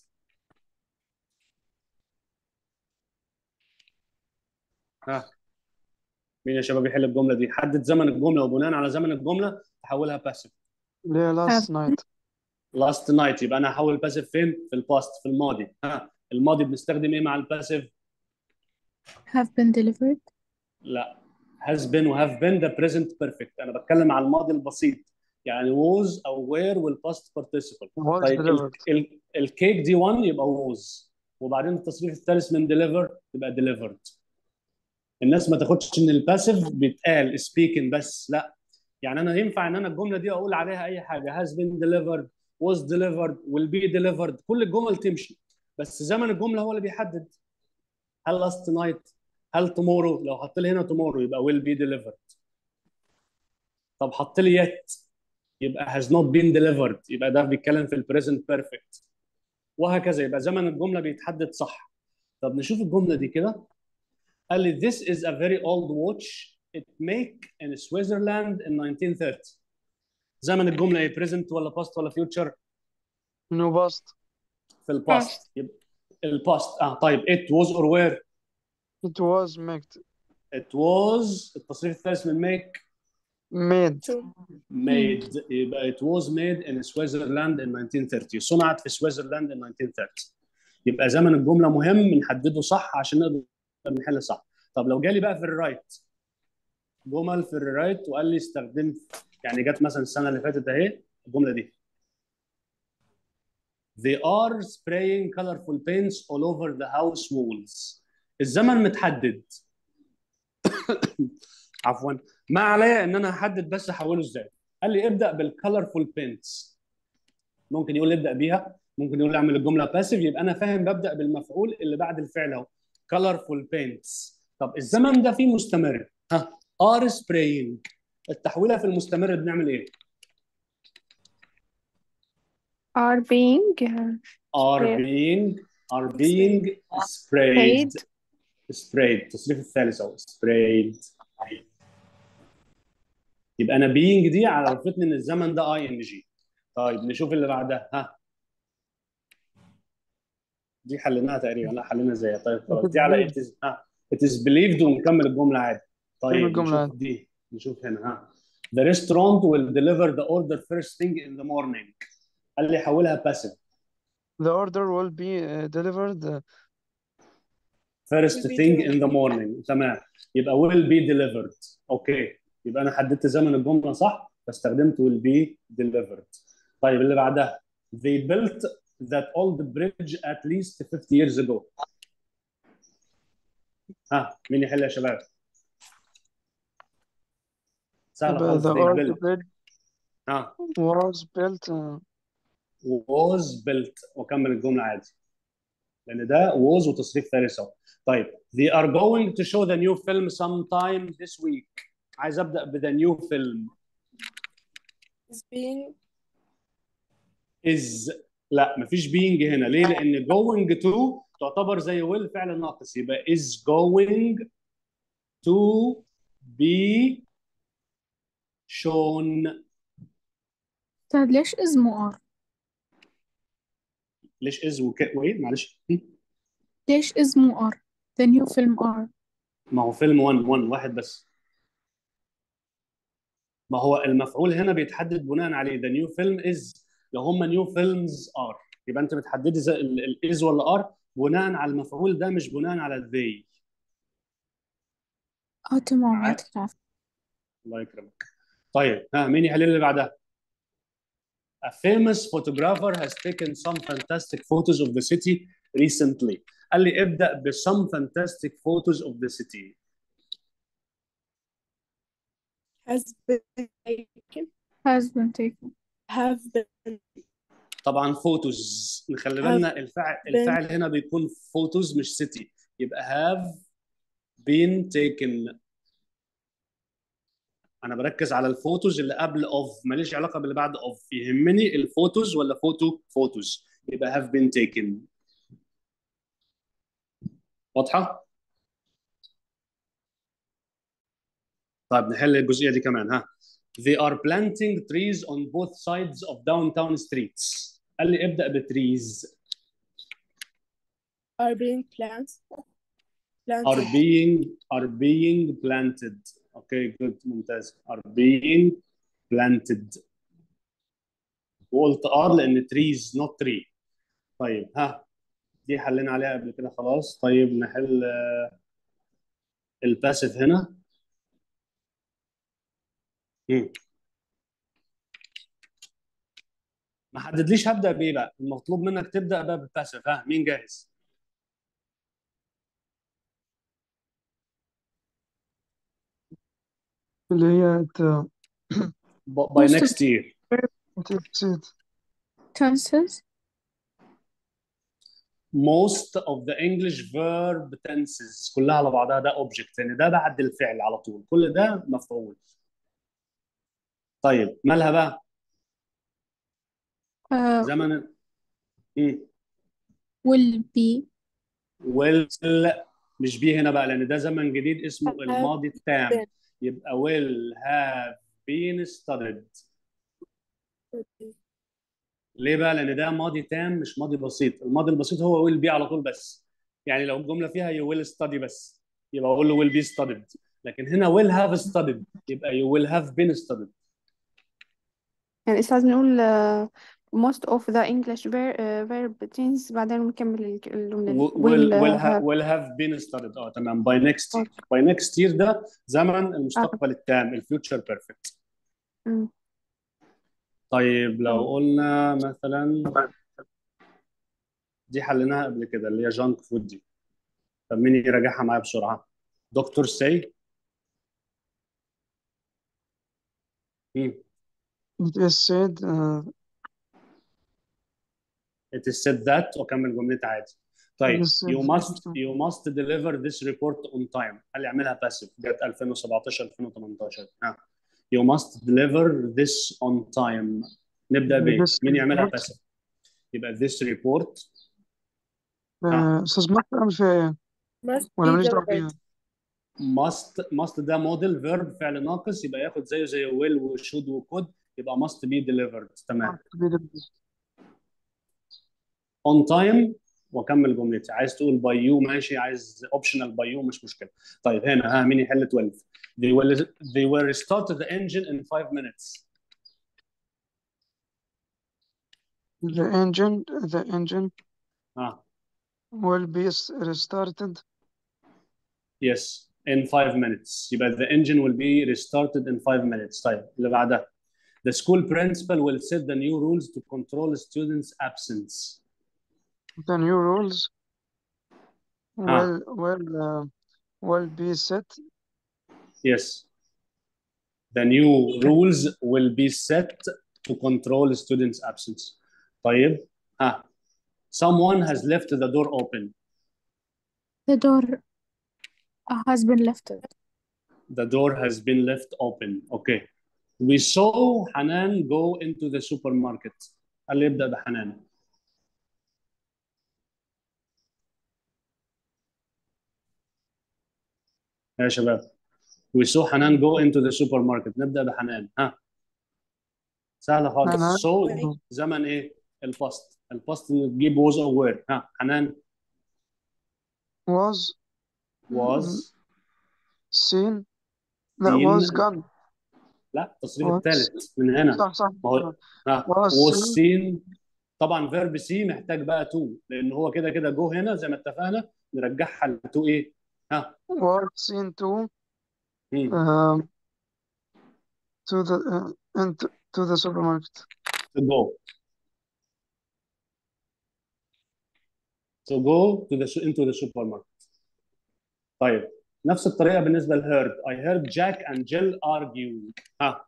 ها مين يا شباب يحل الجمله دي حدد زمن الجمله وبناء على زمن الجمله تحولها باسيف اللي هي last night last night يبقى انا هحول باسيف فين في الباست في الماضي ها الماضي بنستخدم ايه مع الباسيف have been delivered لا has been و have been ده present perfect انا بتكلم على الماضي البسيط يعني was او were والpast participle was طيب ال- delivered ال- الكيك دي 1 يبقى was وبعدين التصريف الثالث من deliver يبقى delivered الناس ما تاخدش ان الباسيف بيتقال speaking بس لا يعني انا ينفع ان انا الجمله دي اقول عليها اي حاجه has been delivered was delivered will be delivered كل الجمل تمشي بس زمن الجمله هو اللي بيحدد هل last night هل tomorrow لو حط لي هنا tomorrow يبقى will be delivered طب حط لي yet يبقى has not been delivered يبقى ده بيتكلم في ال present perfect وهكذا يبقى زمن الجمله بيتحدد صح طب نشوف الجمله دي كده قال لي this is a very old watch it make in Switzerland in 1930 زمن الجمله ايه present ولا past ولا future no past في الباست يبقى الباست اه طيب it was or were it was made it was التصريف الثالث من make made made يبقى it was made in Switzerland in 1930 صنعت في سويسرلاند in 1930 يبقى زمن الجمله مهم نحدده صح عشان نقدر نحل صح طب لو جالي بقى في الرايت جمل في الرايت وقال لي استخدمت يعني جت مثلا السنه اللي فاتت اهي الجمله دي They are spraying colorful paints all over the house walls. الزمن متحدد. عفوا ما عليا ان انا احدد بس احوله ازاي. قال لي ابدا بالcolorful paints. ممكن يقول لي ابدا بيها، ممكن يقول لي اعمل الجمله باسيف يبقى انا فاهم ببدا بالمفعول اللي بعد الفعل اهو. colorful paints. طب الزمن ده فيه مستمر. ها are spraying. التحويله في المستمر بنعمل ايه؟ are being uh, are Spray. being are being sprayed sprayed التصريف الثالث اهو sprayed يبقى انا being دي عرفتني ان الزمن ده اي ان جي طيب نشوف اللي بعدها ها دي حليناها تقريبا لا حلينا ازاي طيب خلاص دي على it is ها it is believed ونكمل الجمله عادي كمل طيب الجملة نشوف عادي. دي نشوف هنا ها the restaurant will deliver the order first thing in the morning قال لي حولها passive the order will be uh, delivered uh, first thing in the morning تمام يبقى will be delivered اوكي يبقى انا حددت زمن الجمله صح فاستخدمت will be delivered طيب اللي بعدها they built that old bridge at least 50 years ago ها مين يحل يا شباب سهله the, خالص the they old built bridge ها was built uh, was built واكمل الجمله عادي لان ده was وتصريف ثالث اهو طيب they are going to show the new film sometime this week عايز ابدا ب the new film is being is لا مفيش being هنا ليه لان going to تعتبر زي will فعل ناقص يبقى is going to be shown أستاذ ليش اسمه are ليش is وك... وايه معلش ليش اسمه are the new film are ما هو فيلم 1 1 واحد بس ما هو المفعول هنا بيتحدد بناء عليه the new film is لو هم new films are يبقى انت بتحددي زي ال ال- is ولا are بناء على المفعول ده مش بناء على ال they اه تمام معاك؟ يعطيك العافية الله يكرمك طيب ها مين يحل اللي بعدها A famous photographer has taken some fantastic photos of the city recently. قال لي ابدأ ب some fantastic photos of the city. has been taken has been taken have been طبعا فوتوز نخلي بالنا الفعل الفعل هنا بيكون فوتوز مش سيتي يبقى have been taken انا بركز على الفوتوز اللي قبل اوف ماليش علاقه باللي بعد اوف يهمني الفوتوز ولا فوتو فوتوز يبقى have been taken واضحه طيب نحل الجزئيه دي كمان ها they are planting trees on both sides of downtown streets قال لي ابدا بتريز are being plants are planted being are being planted okay good ممتاز are being planted وقلت ار لان trees not tree طيب ها دي حلينا عليها قبل كده خلاص طيب نحل آه، الباسيف هنا مم. ما حددليش هبدا بايه بقى المطلوب منك تبدا بقى بالباسيف ها مين جاهز اللي هي ت... by Most of next year تفسيد tenses most of the English verb tenses كلها على بعضها ده object لان ده بعد الفعل على طول كل ده مفعول طيب مالها بقى uh, زمن مم. will be will مش بي هنا بقى لان ده زمن جديد اسمه have الماضي التام been يبقى will have been studied ليه بقى لان ده ماضي تام مش ماضي بسيط الماضي البسيط هو will be على طول بس يعني لو الجمله فيها you will study بس يبقى اقول له will be studied لكن هنا will have studied يبقى you will have been studied يعني أستاذ نقول uh, most of the English ver uh, verb tense بعدين نكمل الك- الجملة دي will will will uh, have have will have been studied اه تمام by next year by next year ده زمن آه. المستقبل التام الفيوتشر بيرفكت أمم. طيب لو قلنا مثلا دي حليناها قبل كده اللي هي جانك فود دي طب مين يراجعها معايا بسرعه دكتور سي it is said uh, it is said that واكمل جملتي عادي it طيب is said you must you must deliver this report on time قال لي اعملها باسيف جت 2017 2018 ها you must deliver this on time نبدا بايه this مين يعملها report باسيف يبقى this report ها آه، أستاذ مصر أعمل فيها إيه must ولا be ماليش دعوة delivered بيها must must ده موديل فيرب فعل ناقص يبقى ياخد زيه زي will و should و could يبقى must be delivered تمام must be delivered. on time واكمل جملتي عايز تقول by you ماشي عايز optional by you مش مشكله طيب هنا ها مين يحل 12 they will they will restart the engine in 5 minutes the engine the engine ها will be s- restarted yes in 5 minutes يبقى the engine will be restarted in 5 minutes طيب اللي بعدها the school principal will set the new rules to control students absence the new rules ها will will uh, will be set yes the new rules will be set to control students absence طيب ها someone has left the door open the door has been left the door has been left open okay we saw Hanan go into the supermarket قال لي يبدأ بحنان يا شباب we saw Hanan go into the supermarket نبدأ بحنان ها سهلة خالص أنا so زمن ايه الباست الباست تجيب was or were ها حنان was was seen لا was seen gone لا التصريف was الثالث من هنا صح صح ما هو ها was was seen seen طبعا فيرب سي محتاج بقى تو لان هو كده كده جو هنا زي ما اتفقنا نرجعها لتو ايه ها was seen to مم. um, to the uh, into to the supermarket to go to go to the into the supermarket طيب نفس الطريقه بالنسبه لهيرد I heard Jack and Jill arguing ها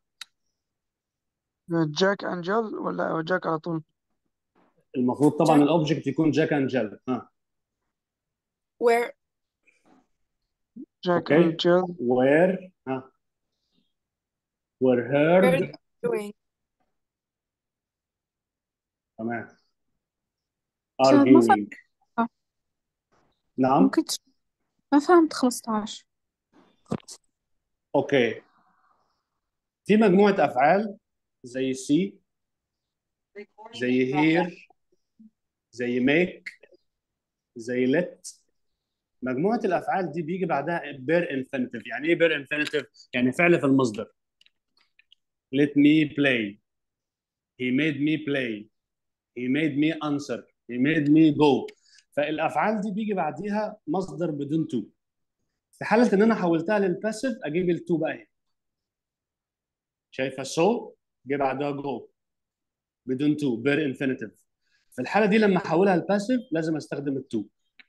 جاك and Jill ولا جاك على طول المفروض طبعا Jack الاوبجكت يكون Jack and Jill ها where جاك اوكي and Jill where ها were heard where doing تمام أستاذ ما arguing فاهمة نعم ممكن تش- ما فهمت خمسطعش اوكي في مجموعه افعال زي سي زي هير زي ميك زي لت مجموعه الافعال دي بيجي بعدها بير انفينيتيف يعني ايه بير انفينيتيف يعني فعل في المصدر let me play he made me play he made me answer he made me go فالافعال دي بيجي بعديها مصدر بدون تو في حاله ان انا حولتها للباسيف اجيب التو بقى هنا شايفه سو جه بعدها جو بدون تو بير انفينيتيف في الحاله دي لما احولها للباسيف لازم استخدم التو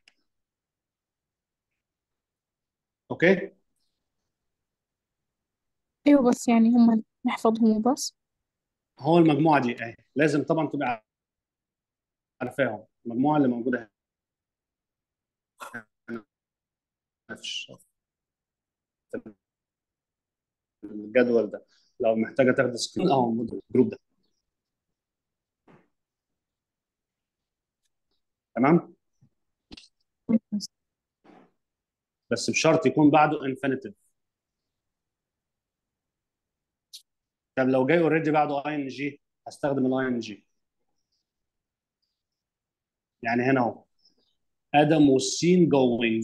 اوكي أيوة بس يعني هم نحفظهم وبس هو المجموعه دي اهي لازم طبعا تبقى عارفاهم المجموعه اللي موجوده هنا في الجدول ده لو محتاجه تاخد سكرين اهو موجود الجروب ده تمام بس بشرط يكون بعده انفينيتيف طب لو جاي اوريدي بعده اي ان جي هستخدم الاي ان جي يعني هنا اهو ادم والسين جوينج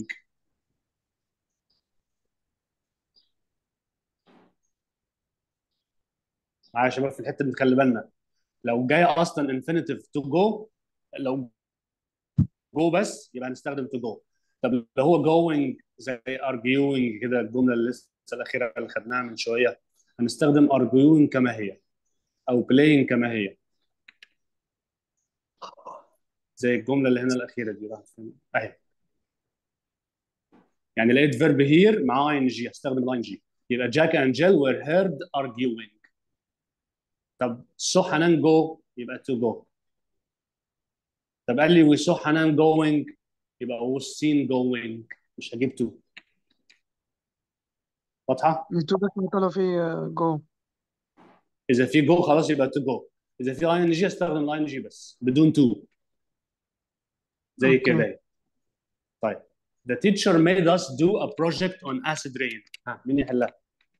معايا يا شباب في الحته دي خلي بالنا لو جاي اصلا انفينيتيف تو جو لو جو بس يبقى هنستخدم تو جو طب لو هو جوينج زي ارجيوينج كده الجمله اللي لسه الاخيره اللي خدناها من شويه هنستخدم ارجيوينج كما هي او بلاينج كما هي زي الجمله اللي هنا الاخيره دي راحت فين اهي يعني لقيت فيرب هير مع اي ان جي هستخدم الاي ان جي يبقى جاك اند جيل وير هيرد arguing طب سو حنان جو يبقى تو جو طب قال لي we saw حنان going يبقى was seen going مش هجيب تو واضحه؟ التو بس طلع فيه جو اذا في جو خلاص يبقى تو جو اذا في اي ان جي استخدم الاي ان جي بس بدون تو زي اوكي كده طيب The teacher made us do a project on acid rain ها مين يحلها؟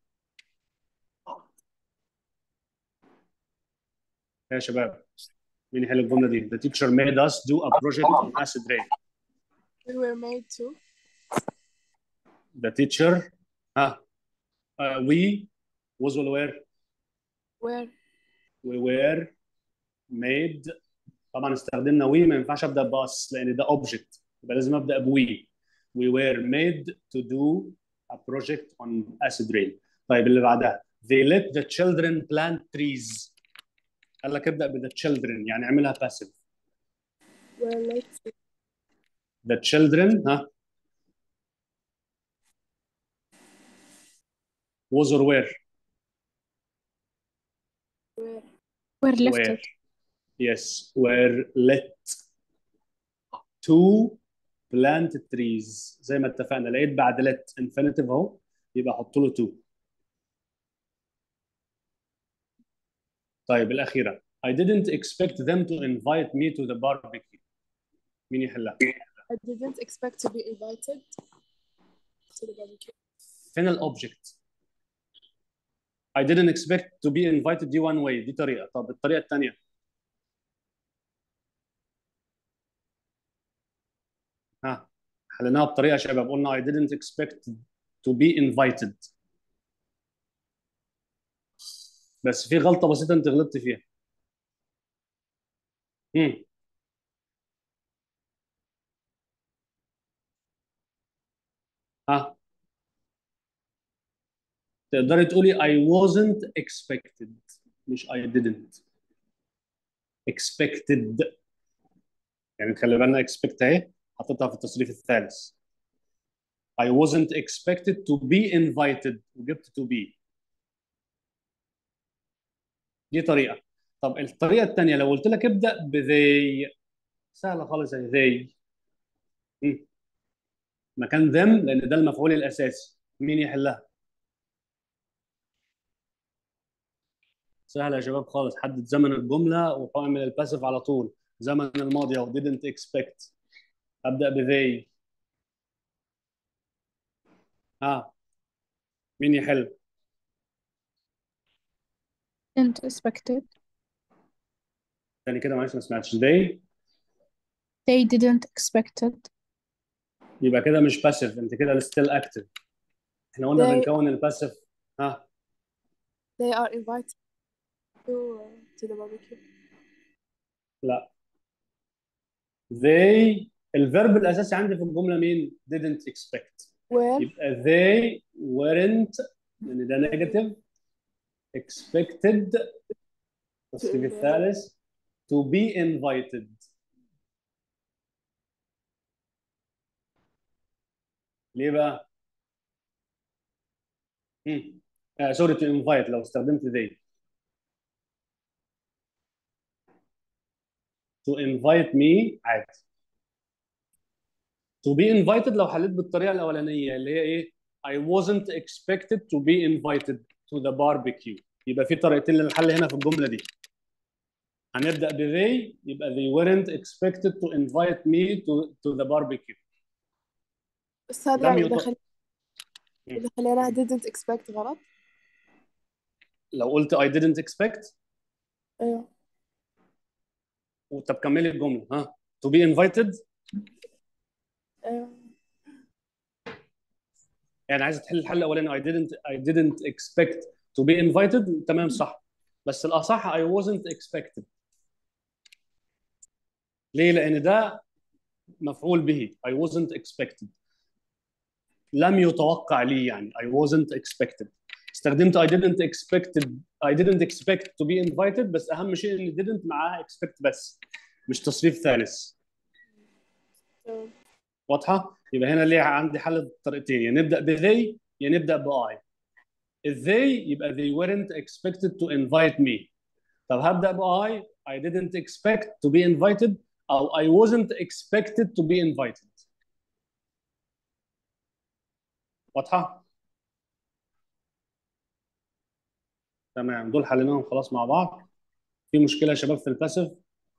يا شباب مين يحل الجملة دي؟ The teacher made us do a project on acid rain We were made to The teacher ها uh, we was ولا were where we were made طبعا استخدمنا we ما ينفعش ابدا باس لان ده object يبقى لازم ابدا ب we we were made to do a project on acid rain طيب اللي بعدها they let the children plant trees قال لك ابدا ب the children يعني اعملها passive were led to the children ها was or were were were were lifted yes were let to plant trees زي ما اتفقنا لقيت بعد let infinitive اهو يبقى احط له to طيب الاخيره I didn't expect them to invite me to the barbecue مين يحلها I didn't expect to be invited to the barbecue فين الاوبجكت I didn't expect to be invited دي one way دي طريقه طب الطريقه الثانيه ها حليناها بطريقه يا شباب قلنا I didn't expect to be invited بس في غلطه بسيطه انت غلطت فيها امم ها تقدري تقولي I wasn't expected مش I didn't expected يعني خلي بالنا expect اهي حطيتها في التصريف الثالث I wasn't expected to be invited وجبت to be دي طريقة طب الطريقة الثانية لو قلت لك ابدأ ب they سهلة خالص اهي they مم. مكان them لأن ده المفعول الأساسي مين يحلها؟ سهلة يا شباب خالص حدد زمن الجملة واعمل الباسيف على طول زمن الماضي اهو didn't expect ابدا ب they ها مين يحل didn't expect it تاني كده معلش ما سمعتش they they didn't expect it يبقى كده مش باسيف انت كده ستيل اكتف احنا قلنا they بنكون الباسيف ها they are invited to to the barbecue لا they الفيرب الاساسي عندي في الجمله مين didn't expect where يبقى they weren't لان ده نيجاتيف expected التصريف الثالث to be invited ليه بقى؟ هم. آه سوري to invite لو استخدمت they to invite me عادي to be invited لو حليت بالطريقه الاولانيه اللي هي ايه I wasn't expected to be invited to the barbecue يبقى في طريقتين للحل هنا في الجمله دي هنبدا ب they يبقى they weren't expected to invite me to to the barbecue أستاذ لم يعني إذا يط... خل... إذا خليناها didn't expect غلط لو قلت I didn't expect أيوه طب كملي الجمله ها to be invited أيوه يعني عايز تحل الحل الاولاني I didn't I didn't expect to be invited تمام صح بس الاصح I wasn't expected ليه؟ لان ده مفعول به I wasn't expected لم يتوقع لي يعني I wasn't expected استخدمت I didn't expected I didn't expect to be invited بس اهم شيء ان didn't معاها expect بس مش تصريف ثالث تمام واضحه؟ يبقى هنا ليه عندي حل الطريقتين يا نبدا ب they يا نبدا ب I if they يبقى they weren't expected to invite me طب هبدا ب I I didn't expect to be invited او I wasn't expected to be invited واضحه؟ تمام دول حليناهم خلاص مع بعض في مشكله يا شباب في الباسيف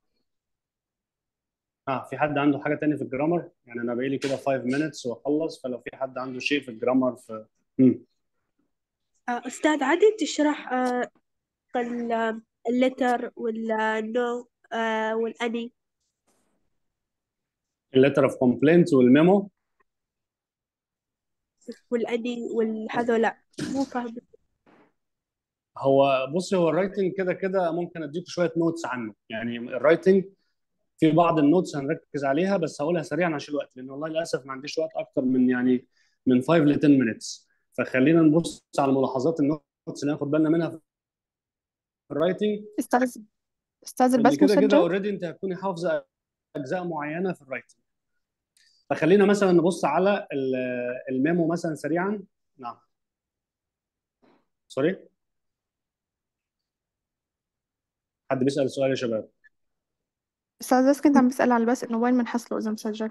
اه في حد عنده حاجه تانية في الجرامر يعني انا باقي لي كده 5 minutes واخلص فلو في حد عنده شيء في الجرامر في مم. آه، أستاذ عادل تشرح آه، ال- اللتر والنو آه، والأني الليتر اوف كومبلينت والميمو والأني والهذا لا مو فاهم هو بصي هو الرايتنج كده كده ممكن اديك شويه نوتس عنه يعني الرايتنج في بعض النوتس هنركز عليها بس هقولها سريعا عشان الوقت لان والله للاسف ما عنديش وقت اكتر من يعني من 5 ل 10 minutes فخلينا نبص على ملاحظات النوتس اللي هناخد بالنا منها في الرايتنج استاذ استاذ لان البث كده كده مسجل اوريدي انت هتكوني حافظه اجزاء معينه في الرايتنج فخلينا مثلا نبص على ال- الميمو مثلا سريعا نعم سوري حد بيسأل سؤال يا شباب استاذ بس كنت عم بسأل على البث انه وين بنحصله اذا مسجل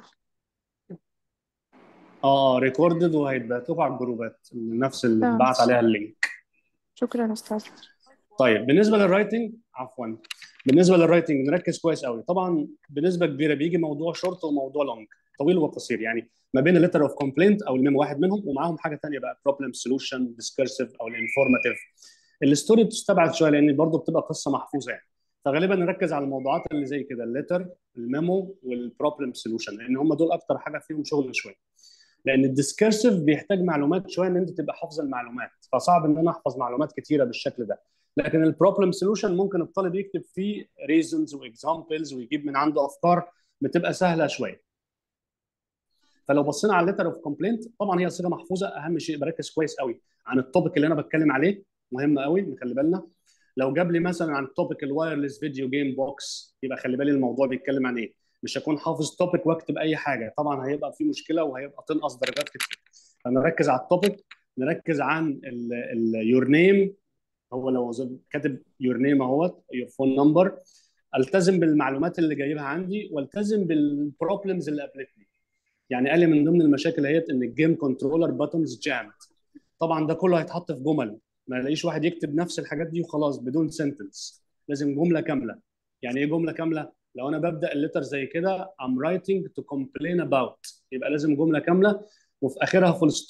اه اه ريكوردد وهيتبعت لكم على الجروبات نفس اللي تمام اتبعت عليها اللينك شكرا استاذ طيب بالنسبه للرايتنج عفوا بالنسبه للرايتنج نركز كويس قوي طبعا بنسبه كبيره بيجي موضوع شورت وموضوع لونج طويل وقصير يعني ما بين الليتر اوف كومبلينت او الميمو واحد منهم ومعاهم حاجه ثانيه بقى بروبلم سولوشن ديسكرسيف او الانفورماتيف الستوري بتستبعد شويه لان برضه بتبقى قصه محفوظه يعني فغالبا نركز على الموضوعات اللي زي كده الليتر الميمو والبروبلم سولوشن لان هم دول اكتر حاجه فيهم شغل شويه لان الديسكرسيف بيحتاج معلومات شويه ان انت تبقى حافظ المعلومات فصعب ان انا احفظ معلومات كتيره بالشكل ده لكن البروبلم سولوشن ممكن الطالب يكتب فيه ريزونز واكزامبلز ويجيب من عنده افكار بتبقى سهله شويه فلو بصينا على الليتر اوف كومبلينت طبعا هي صيغه محفوظه اهم شيء بركز كويس قوي عن التوبيك اللي انا بتكلم عليه مهم قوي نخلي بالنا لو جاب لي مثلا عن التوبيك الوايرلس فيديو جيم بوكس يبقى خلي بالي الموضوع بيتكلم عن ايه مش هكون حافظ توبيك واكتب اي حاجه طبعا هيبقى في مشكله وهيبقى تنقص درجات كتير فنركز على التوبيك نركز عن اليور نيم هو لو زي- كاتب يور نيم اهوت يور فون نمبر التزم بالمعلومات اللي جايبها عندي والتزم بالبروبلمز اللي قابلتني يعني قال لي من ضمن المشاكل هي ان الجيم كنترولر باتونز جامد طبعا ده كله هيتحط في جمل ما الاقيش واحد يكتب نفس الحاجات دي وخلاص بدون سنتنس لازم جمله كامله يعني ايه جمله كامله لو انا ببدا الليتر زي كده I'm writing to complain about يبقى لازم جمله كامله وفي اخرها فول ستوب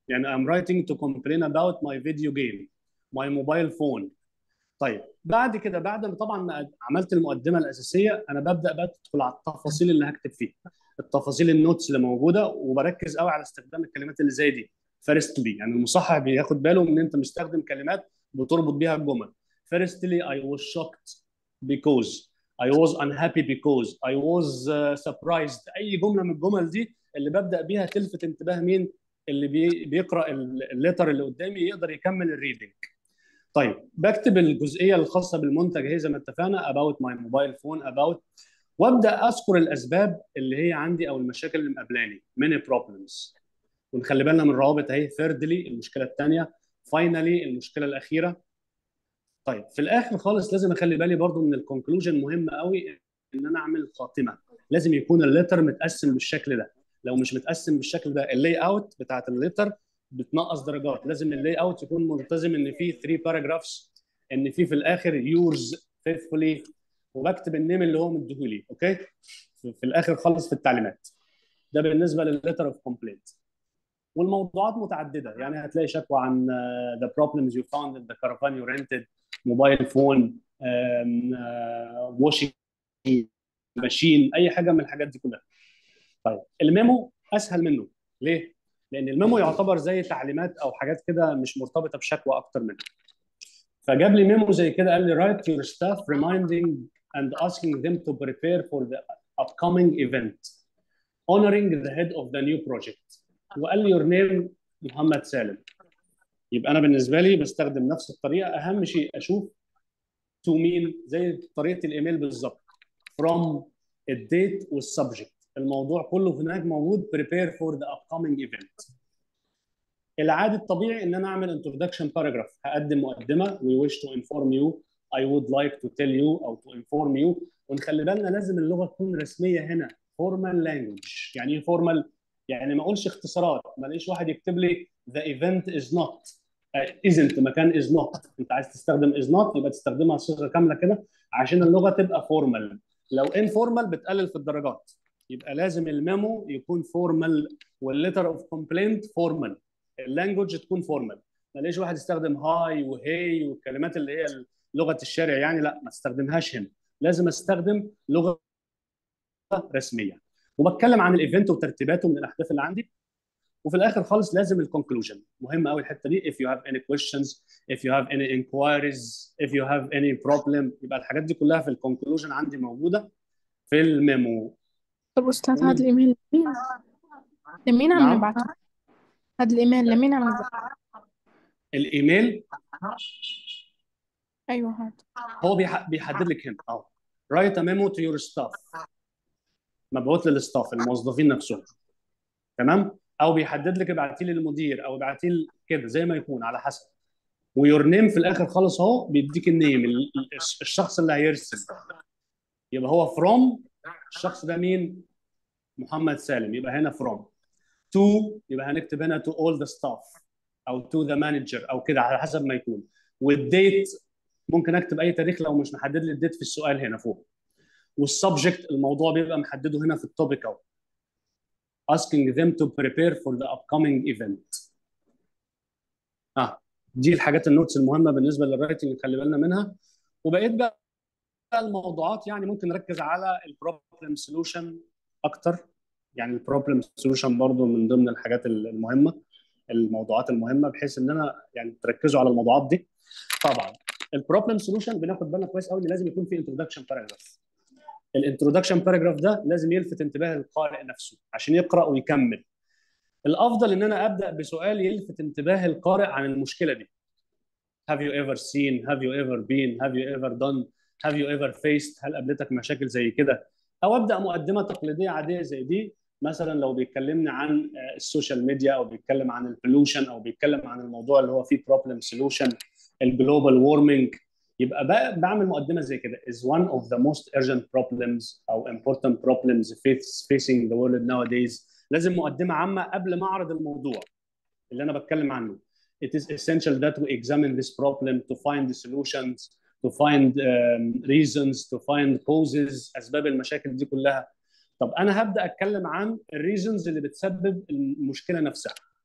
يعني I'm writing to complain about my video game my mobile phone طيب بعد كده بعد ما طبعا ما عملت المقدمه الاساسيه انا ببدا بقى ادخل على التفاصيل اللي هكتب فيها التفاصيل النوتس اللي موجوده وبركز قوي على استخدام الكلمات اللي زي دي فيرستلي يعني المصحح بياخد باله من ان انت مستخدم كلمات بتربط بيها الجمل firstly I was shocked because I was unhappy because I was uh, surprised اي جمله من الجمل دي اللي ببدا بيها تلفت انتباه مين اللي بي بيقرا الليتر اللي قدامي يقدر يكمل الريدنج طيب بكتب الجزئيه الخاصه بالمنتج هي زي ما اتفقنا about my mobile phone about وابدا اذكر الاسباب اللي هي عندي او المشاكل اللي مقابلاني many problems ونخلي بالنا من الروابط اهي thirdly المشكله الثانيه finally المشكله الاخيره طيب في الاخر خالص لازم اخلي بالي برضو من الكونكلوجن مهم قوي ان انا اعمل خاتمه لازم يكون الليتر متقسم بالشكل ده لو مش متقسم بالشكل ده اللاي اوت بتاعت الليتر بتنقص درجات لازم اللاي اوت يكون ملتزم ان فيه 3 باراجرافز ان فيه في الاخر يورز فيثفولي وبكتب النيم اللي هو مديهولي اوكي في, في الاخر خالص في التعليمات ده بالنسبه للليتر اوف كومبلينت والموضوعات متعدده يعني هتلاقي شكوى عن uh, the problems you found in the caravan you rented موبايل فون واشنج ماشين اي حاجه من الحاجات دي كلها طيب الميمو اسهل منه ليه لان الميمو يعتبر زي تعليمات او حاجات كده مش مرتبطه بشكوى اكتر منها فجاب لي ميمو زي كده قال لي write your staff reminding and asking them to prepare for the upcoming event honoring the head of the new project وقال لي your name محمد سالم يبقى انا بالنسبه لي بستخدم نفس الطريقه اهم شيء اشوف تو مين زي طريقه الايميل بالظبط from الديت والسبجكت الموضوع كله هناك موجود prepare for the upcoming event العادي الطبيعي ان انا اعمل introduction paragraph هقدم مقدمه we wish to inform you I would like to tell you او to inform you ونخلي بالنا لازم اللغه تكون رسميه هنا formal language يعني ايه formal يعني ما اقولش اختصارات ما الاقيش واحد يكتب لي the event is not isn't مكان is not انت عايز تستخدم is not يبقى تستخدمها صيغه كامله كده عشان اللغه تبقى فورمال لو informal بتقلل في الدرجات يبقى لازم الميمو يكون فورمال والليتر اوف كومبلينت فورمال اللانجوج تكون فورمال ما الاقيش واحد يستخدم هاي وهي والكلمات اللي هي لغه الشارع يعني لا ما استخدمهاش هنا لازم استخدم لغه رسميه وبتكلم عن الايفنت وترتيباته من الاحداث اللي عندي وفي الاخر خالص لازم الكونكلوجن مهم قوي الحته دي if you have any questions if you have any inquiries if you have any problem يبقى الحاجات دي كلها في الكونكلوجن عندي موجوده في الميمو طب أستاذ هذا الإيميل لمين لمين عم نعم نبعته هذا الإيميل لمين عم نبعته الايميل أيوة هذا هو بيح- بيحدد لك هنا اه write a memo to your staff مبعوث للستاف الموظفين نفسهم تمام او بيحدد لك ابعتي لي المدير او ابعتي لي كده زي ما يكون على حسب ويور نيم في الاخر خالص اهو بيديك النيم ال- ال- الشخص اللي هيرسل يبقى هو فروم الشخص ده مين محمد سالم يبقى هنا فروم تو يبقى هنكتب هنا to all the staff او to the manager او كده على حسب ما يكون والديت ممكن اكتب اي تاريخ لو مش محدد لي الديت في السؤال هنا فوق والسبجكت الموضوع بيبقى محدده هنا في التوبيك اهو asking them to prepare for the upcoming event اه دي الحاجات النوتس المهمه بالنسبه للرايتنج خلي بالنا منها وبقيت بقى الموضوعات يعني ممكن نركز على البروبلم سولوشن اكتر يعني البروبلم سولوشن برضو من ضمن الحاجات المهمه الموضوعات المهمه بحيث ان انا يعني تركزوا على الموضوعات دي طبعا البروبلم سولوشن بناخد بالنا كويس قوي ان لازم يكون في انتروداكشن باراجراف الانتروداكشن باراجراف ده لازم يلفت انتباه القارئ نفسه عشان يقرا ويكمل الافضل ان انا ابدا بسؤال يلفت انتباه القارئ عن المشكله دي have you ever seen have you ever been have you ever done have you ever faced هل قابلتك مشاكل زي كده او ابدا مقدمه تقليديه عاديه زي دي مثلا لو بيكلمني عن آه، السوشيال ميديا او بيتكلم عن البولوشن او بيتكلم عن الموضوع اللي هو فيه بروبلم سولوشن الجلوبال وورمنج يبقى بقى بعمل مقدمه زي كده is one of the most urgent problems او important problems face- facing the world nowadays لازم مقدمه عامه قبل ما اعرض الموضوع اللي انا بتكلم عنه it is essential that we examine this problem to find the solutions to find um, reasons to find causes اسباب المشاكل دي كلها طب انا هبدا اتكلم عن الريزونز اللي بتسبب المشكله نفسها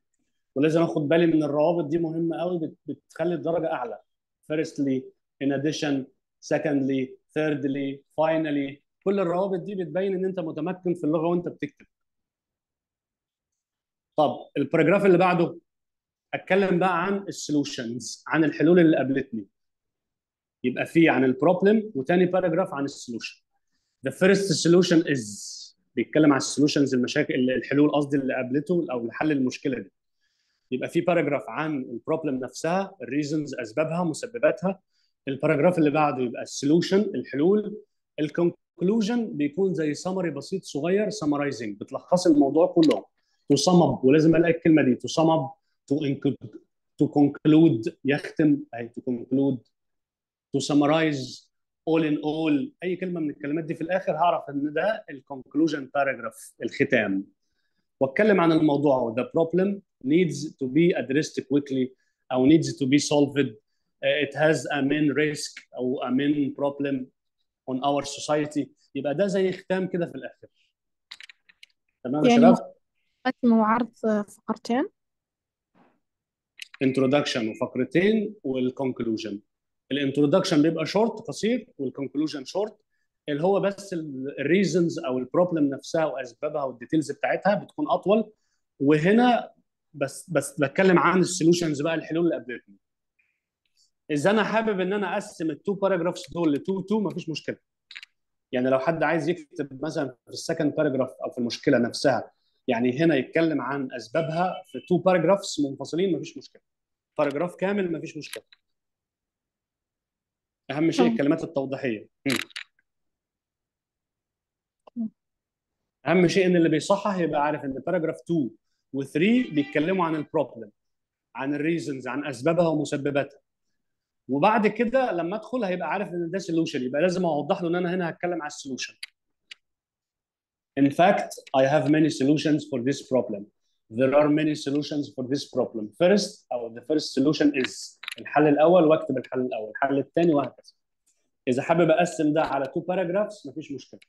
ولازم اخد بالي من الروابط دي مهمه قوي بت- بتخلي الدرجه اعلى firstly in addition secondly thirdly finally كل الروابط دي بتبين ان انت متمكن في اللغه وانت بتكتب طب الباراجراف اللي بعده اتكلم بقى عن السولوشنز عن الحلول اللي قابلتني يبقى في عن البروبلم وتاني باراجراف عن السولوشن the first solution is بيتكلم عن السولوشنز المشاكل الحلول قصدي اللي قابلته او لحل المشكله دي يبقى في باراجراف عن البروبلم نفسها الريزونز اسبابها مسبباتها الباراجراف اللي بعده يبقى السولوشن الحلول الكونكلوجن بيكون زي سمري بسيط صغير سمرايزنج بتلخص الموضوع كله تو سم اب ولازم الاقي الكلمه دي تو سم اب تو تو كونكلود يختم اي تو كونكلود تو سمرايز all in all اي كلمه من الكلمات دي في الاخر هعرف ان ده الكونكلوجن باراجراف الختام واتكلم عن الموضوع the problem needs to be addressed quickly او needs to be solved Uh, it has a main risk او a main problem on our society يبقى ده زي ختام كده في الاخر تمام يا يعني شباب مقدمة وعرض فقرتين introduction وفقرتين والكونكلوجن الانترودكشن بيبقى شورت قصير والكونكلوجن شورت اللي هو بس الريزنز او البروبلم نفسها واسبابها والديتيلز بتاعتها بتكون اطول وهنا بس بس بتكلم عن السولوشنز بقى الحلول اللي قابلتني اذا انا حابب ان انا اقسم التو باراجرافز دول لتو تو مفيش مشكله يعني لو حد عايز يكتب مثلا في السكند باراجراف او في المشكله نفسها يعني هنا يتكلم عن اسبابها في تو باراجرافز منفصلين مفيش مشكله باراجراف كامل مفيش مشكله اهم شيء تمام الكلمات التوضيحيه مم. تمام. اهم شيء ان اللي بيصحح يبقى عارف ان باراجراف 2 و3 بيتكلموا عن البروبلم عن الريزنز عن اسبابها ومسبباتها وبعد كده لما ادخل هيبقى عارف ان ده سولوشن يبقى لازم اوضح له ان انا هنا هتكلم على السولوشن In fact, I have many solutions for this problem. There are many solutions for this problem. First, أو the first solution is الحل الأول واكتب الحل الأول، الحل الثاني وهكذا. إذا حابب أقسم ده على two paragraphs مفيش مشكلة.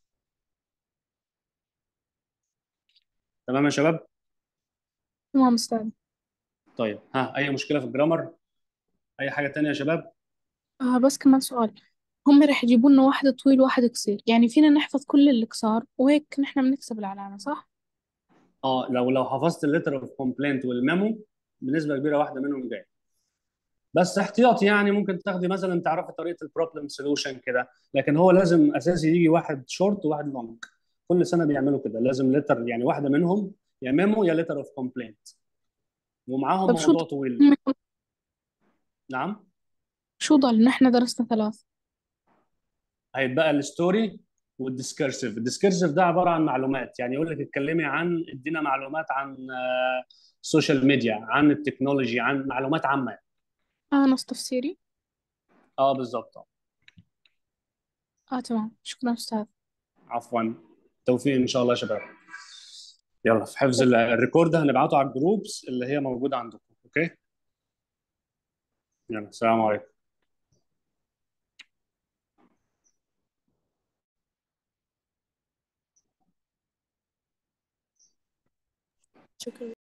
تمام يا شباب؟ تمام أستاذ طيب ها أي مشكلة في الجرامر؟ أي حاجة تانية يا شباب؟ آه بس كمان سؤال هم رح يجيبوا لنا واحد طويل وواحد قصير يعني فينا نحفظ كل القصار وهيك نحن بنكسب العلامة صح؟ اه لو لو حفظت الليتر اوف كومبلينت والميمو بنسبة كبيرة واحدة منهم جاية. بس احتياطي يعني ممكن تاخدي مثلا تعرفي طريقه البروبلم سولوشن كده لكن هو لازم اساسي يجي واحد شورت وواحد لونج كل سنه بيعملوا كده لازم لتر يعني واحده منهم يا ميمو يا لتر اوف كومبلينت ومعاهم طب شو موضوع ضل طويل هم- نعم شو ضل نحن درسنا ثلاث هيتبقى الستوري والديسكرسيف الديسكرسيف ده عباره عن معلومات يعني يقول لك اتكلمي عن ادينا معلومات عن السوشيال ميديا عن التكنولوجي عن معلومات عامه يعني. آه نص تفسيري اه بالظبط آه. آه تمام شكرا أستاذ عفوا توفيق ان شاء الله يا شباب يلا في حفظ ال- الريكورد ده هنبعته على الجروبس اللي هي موجوده عندكم اوكي يلا السلام عليكم شكرا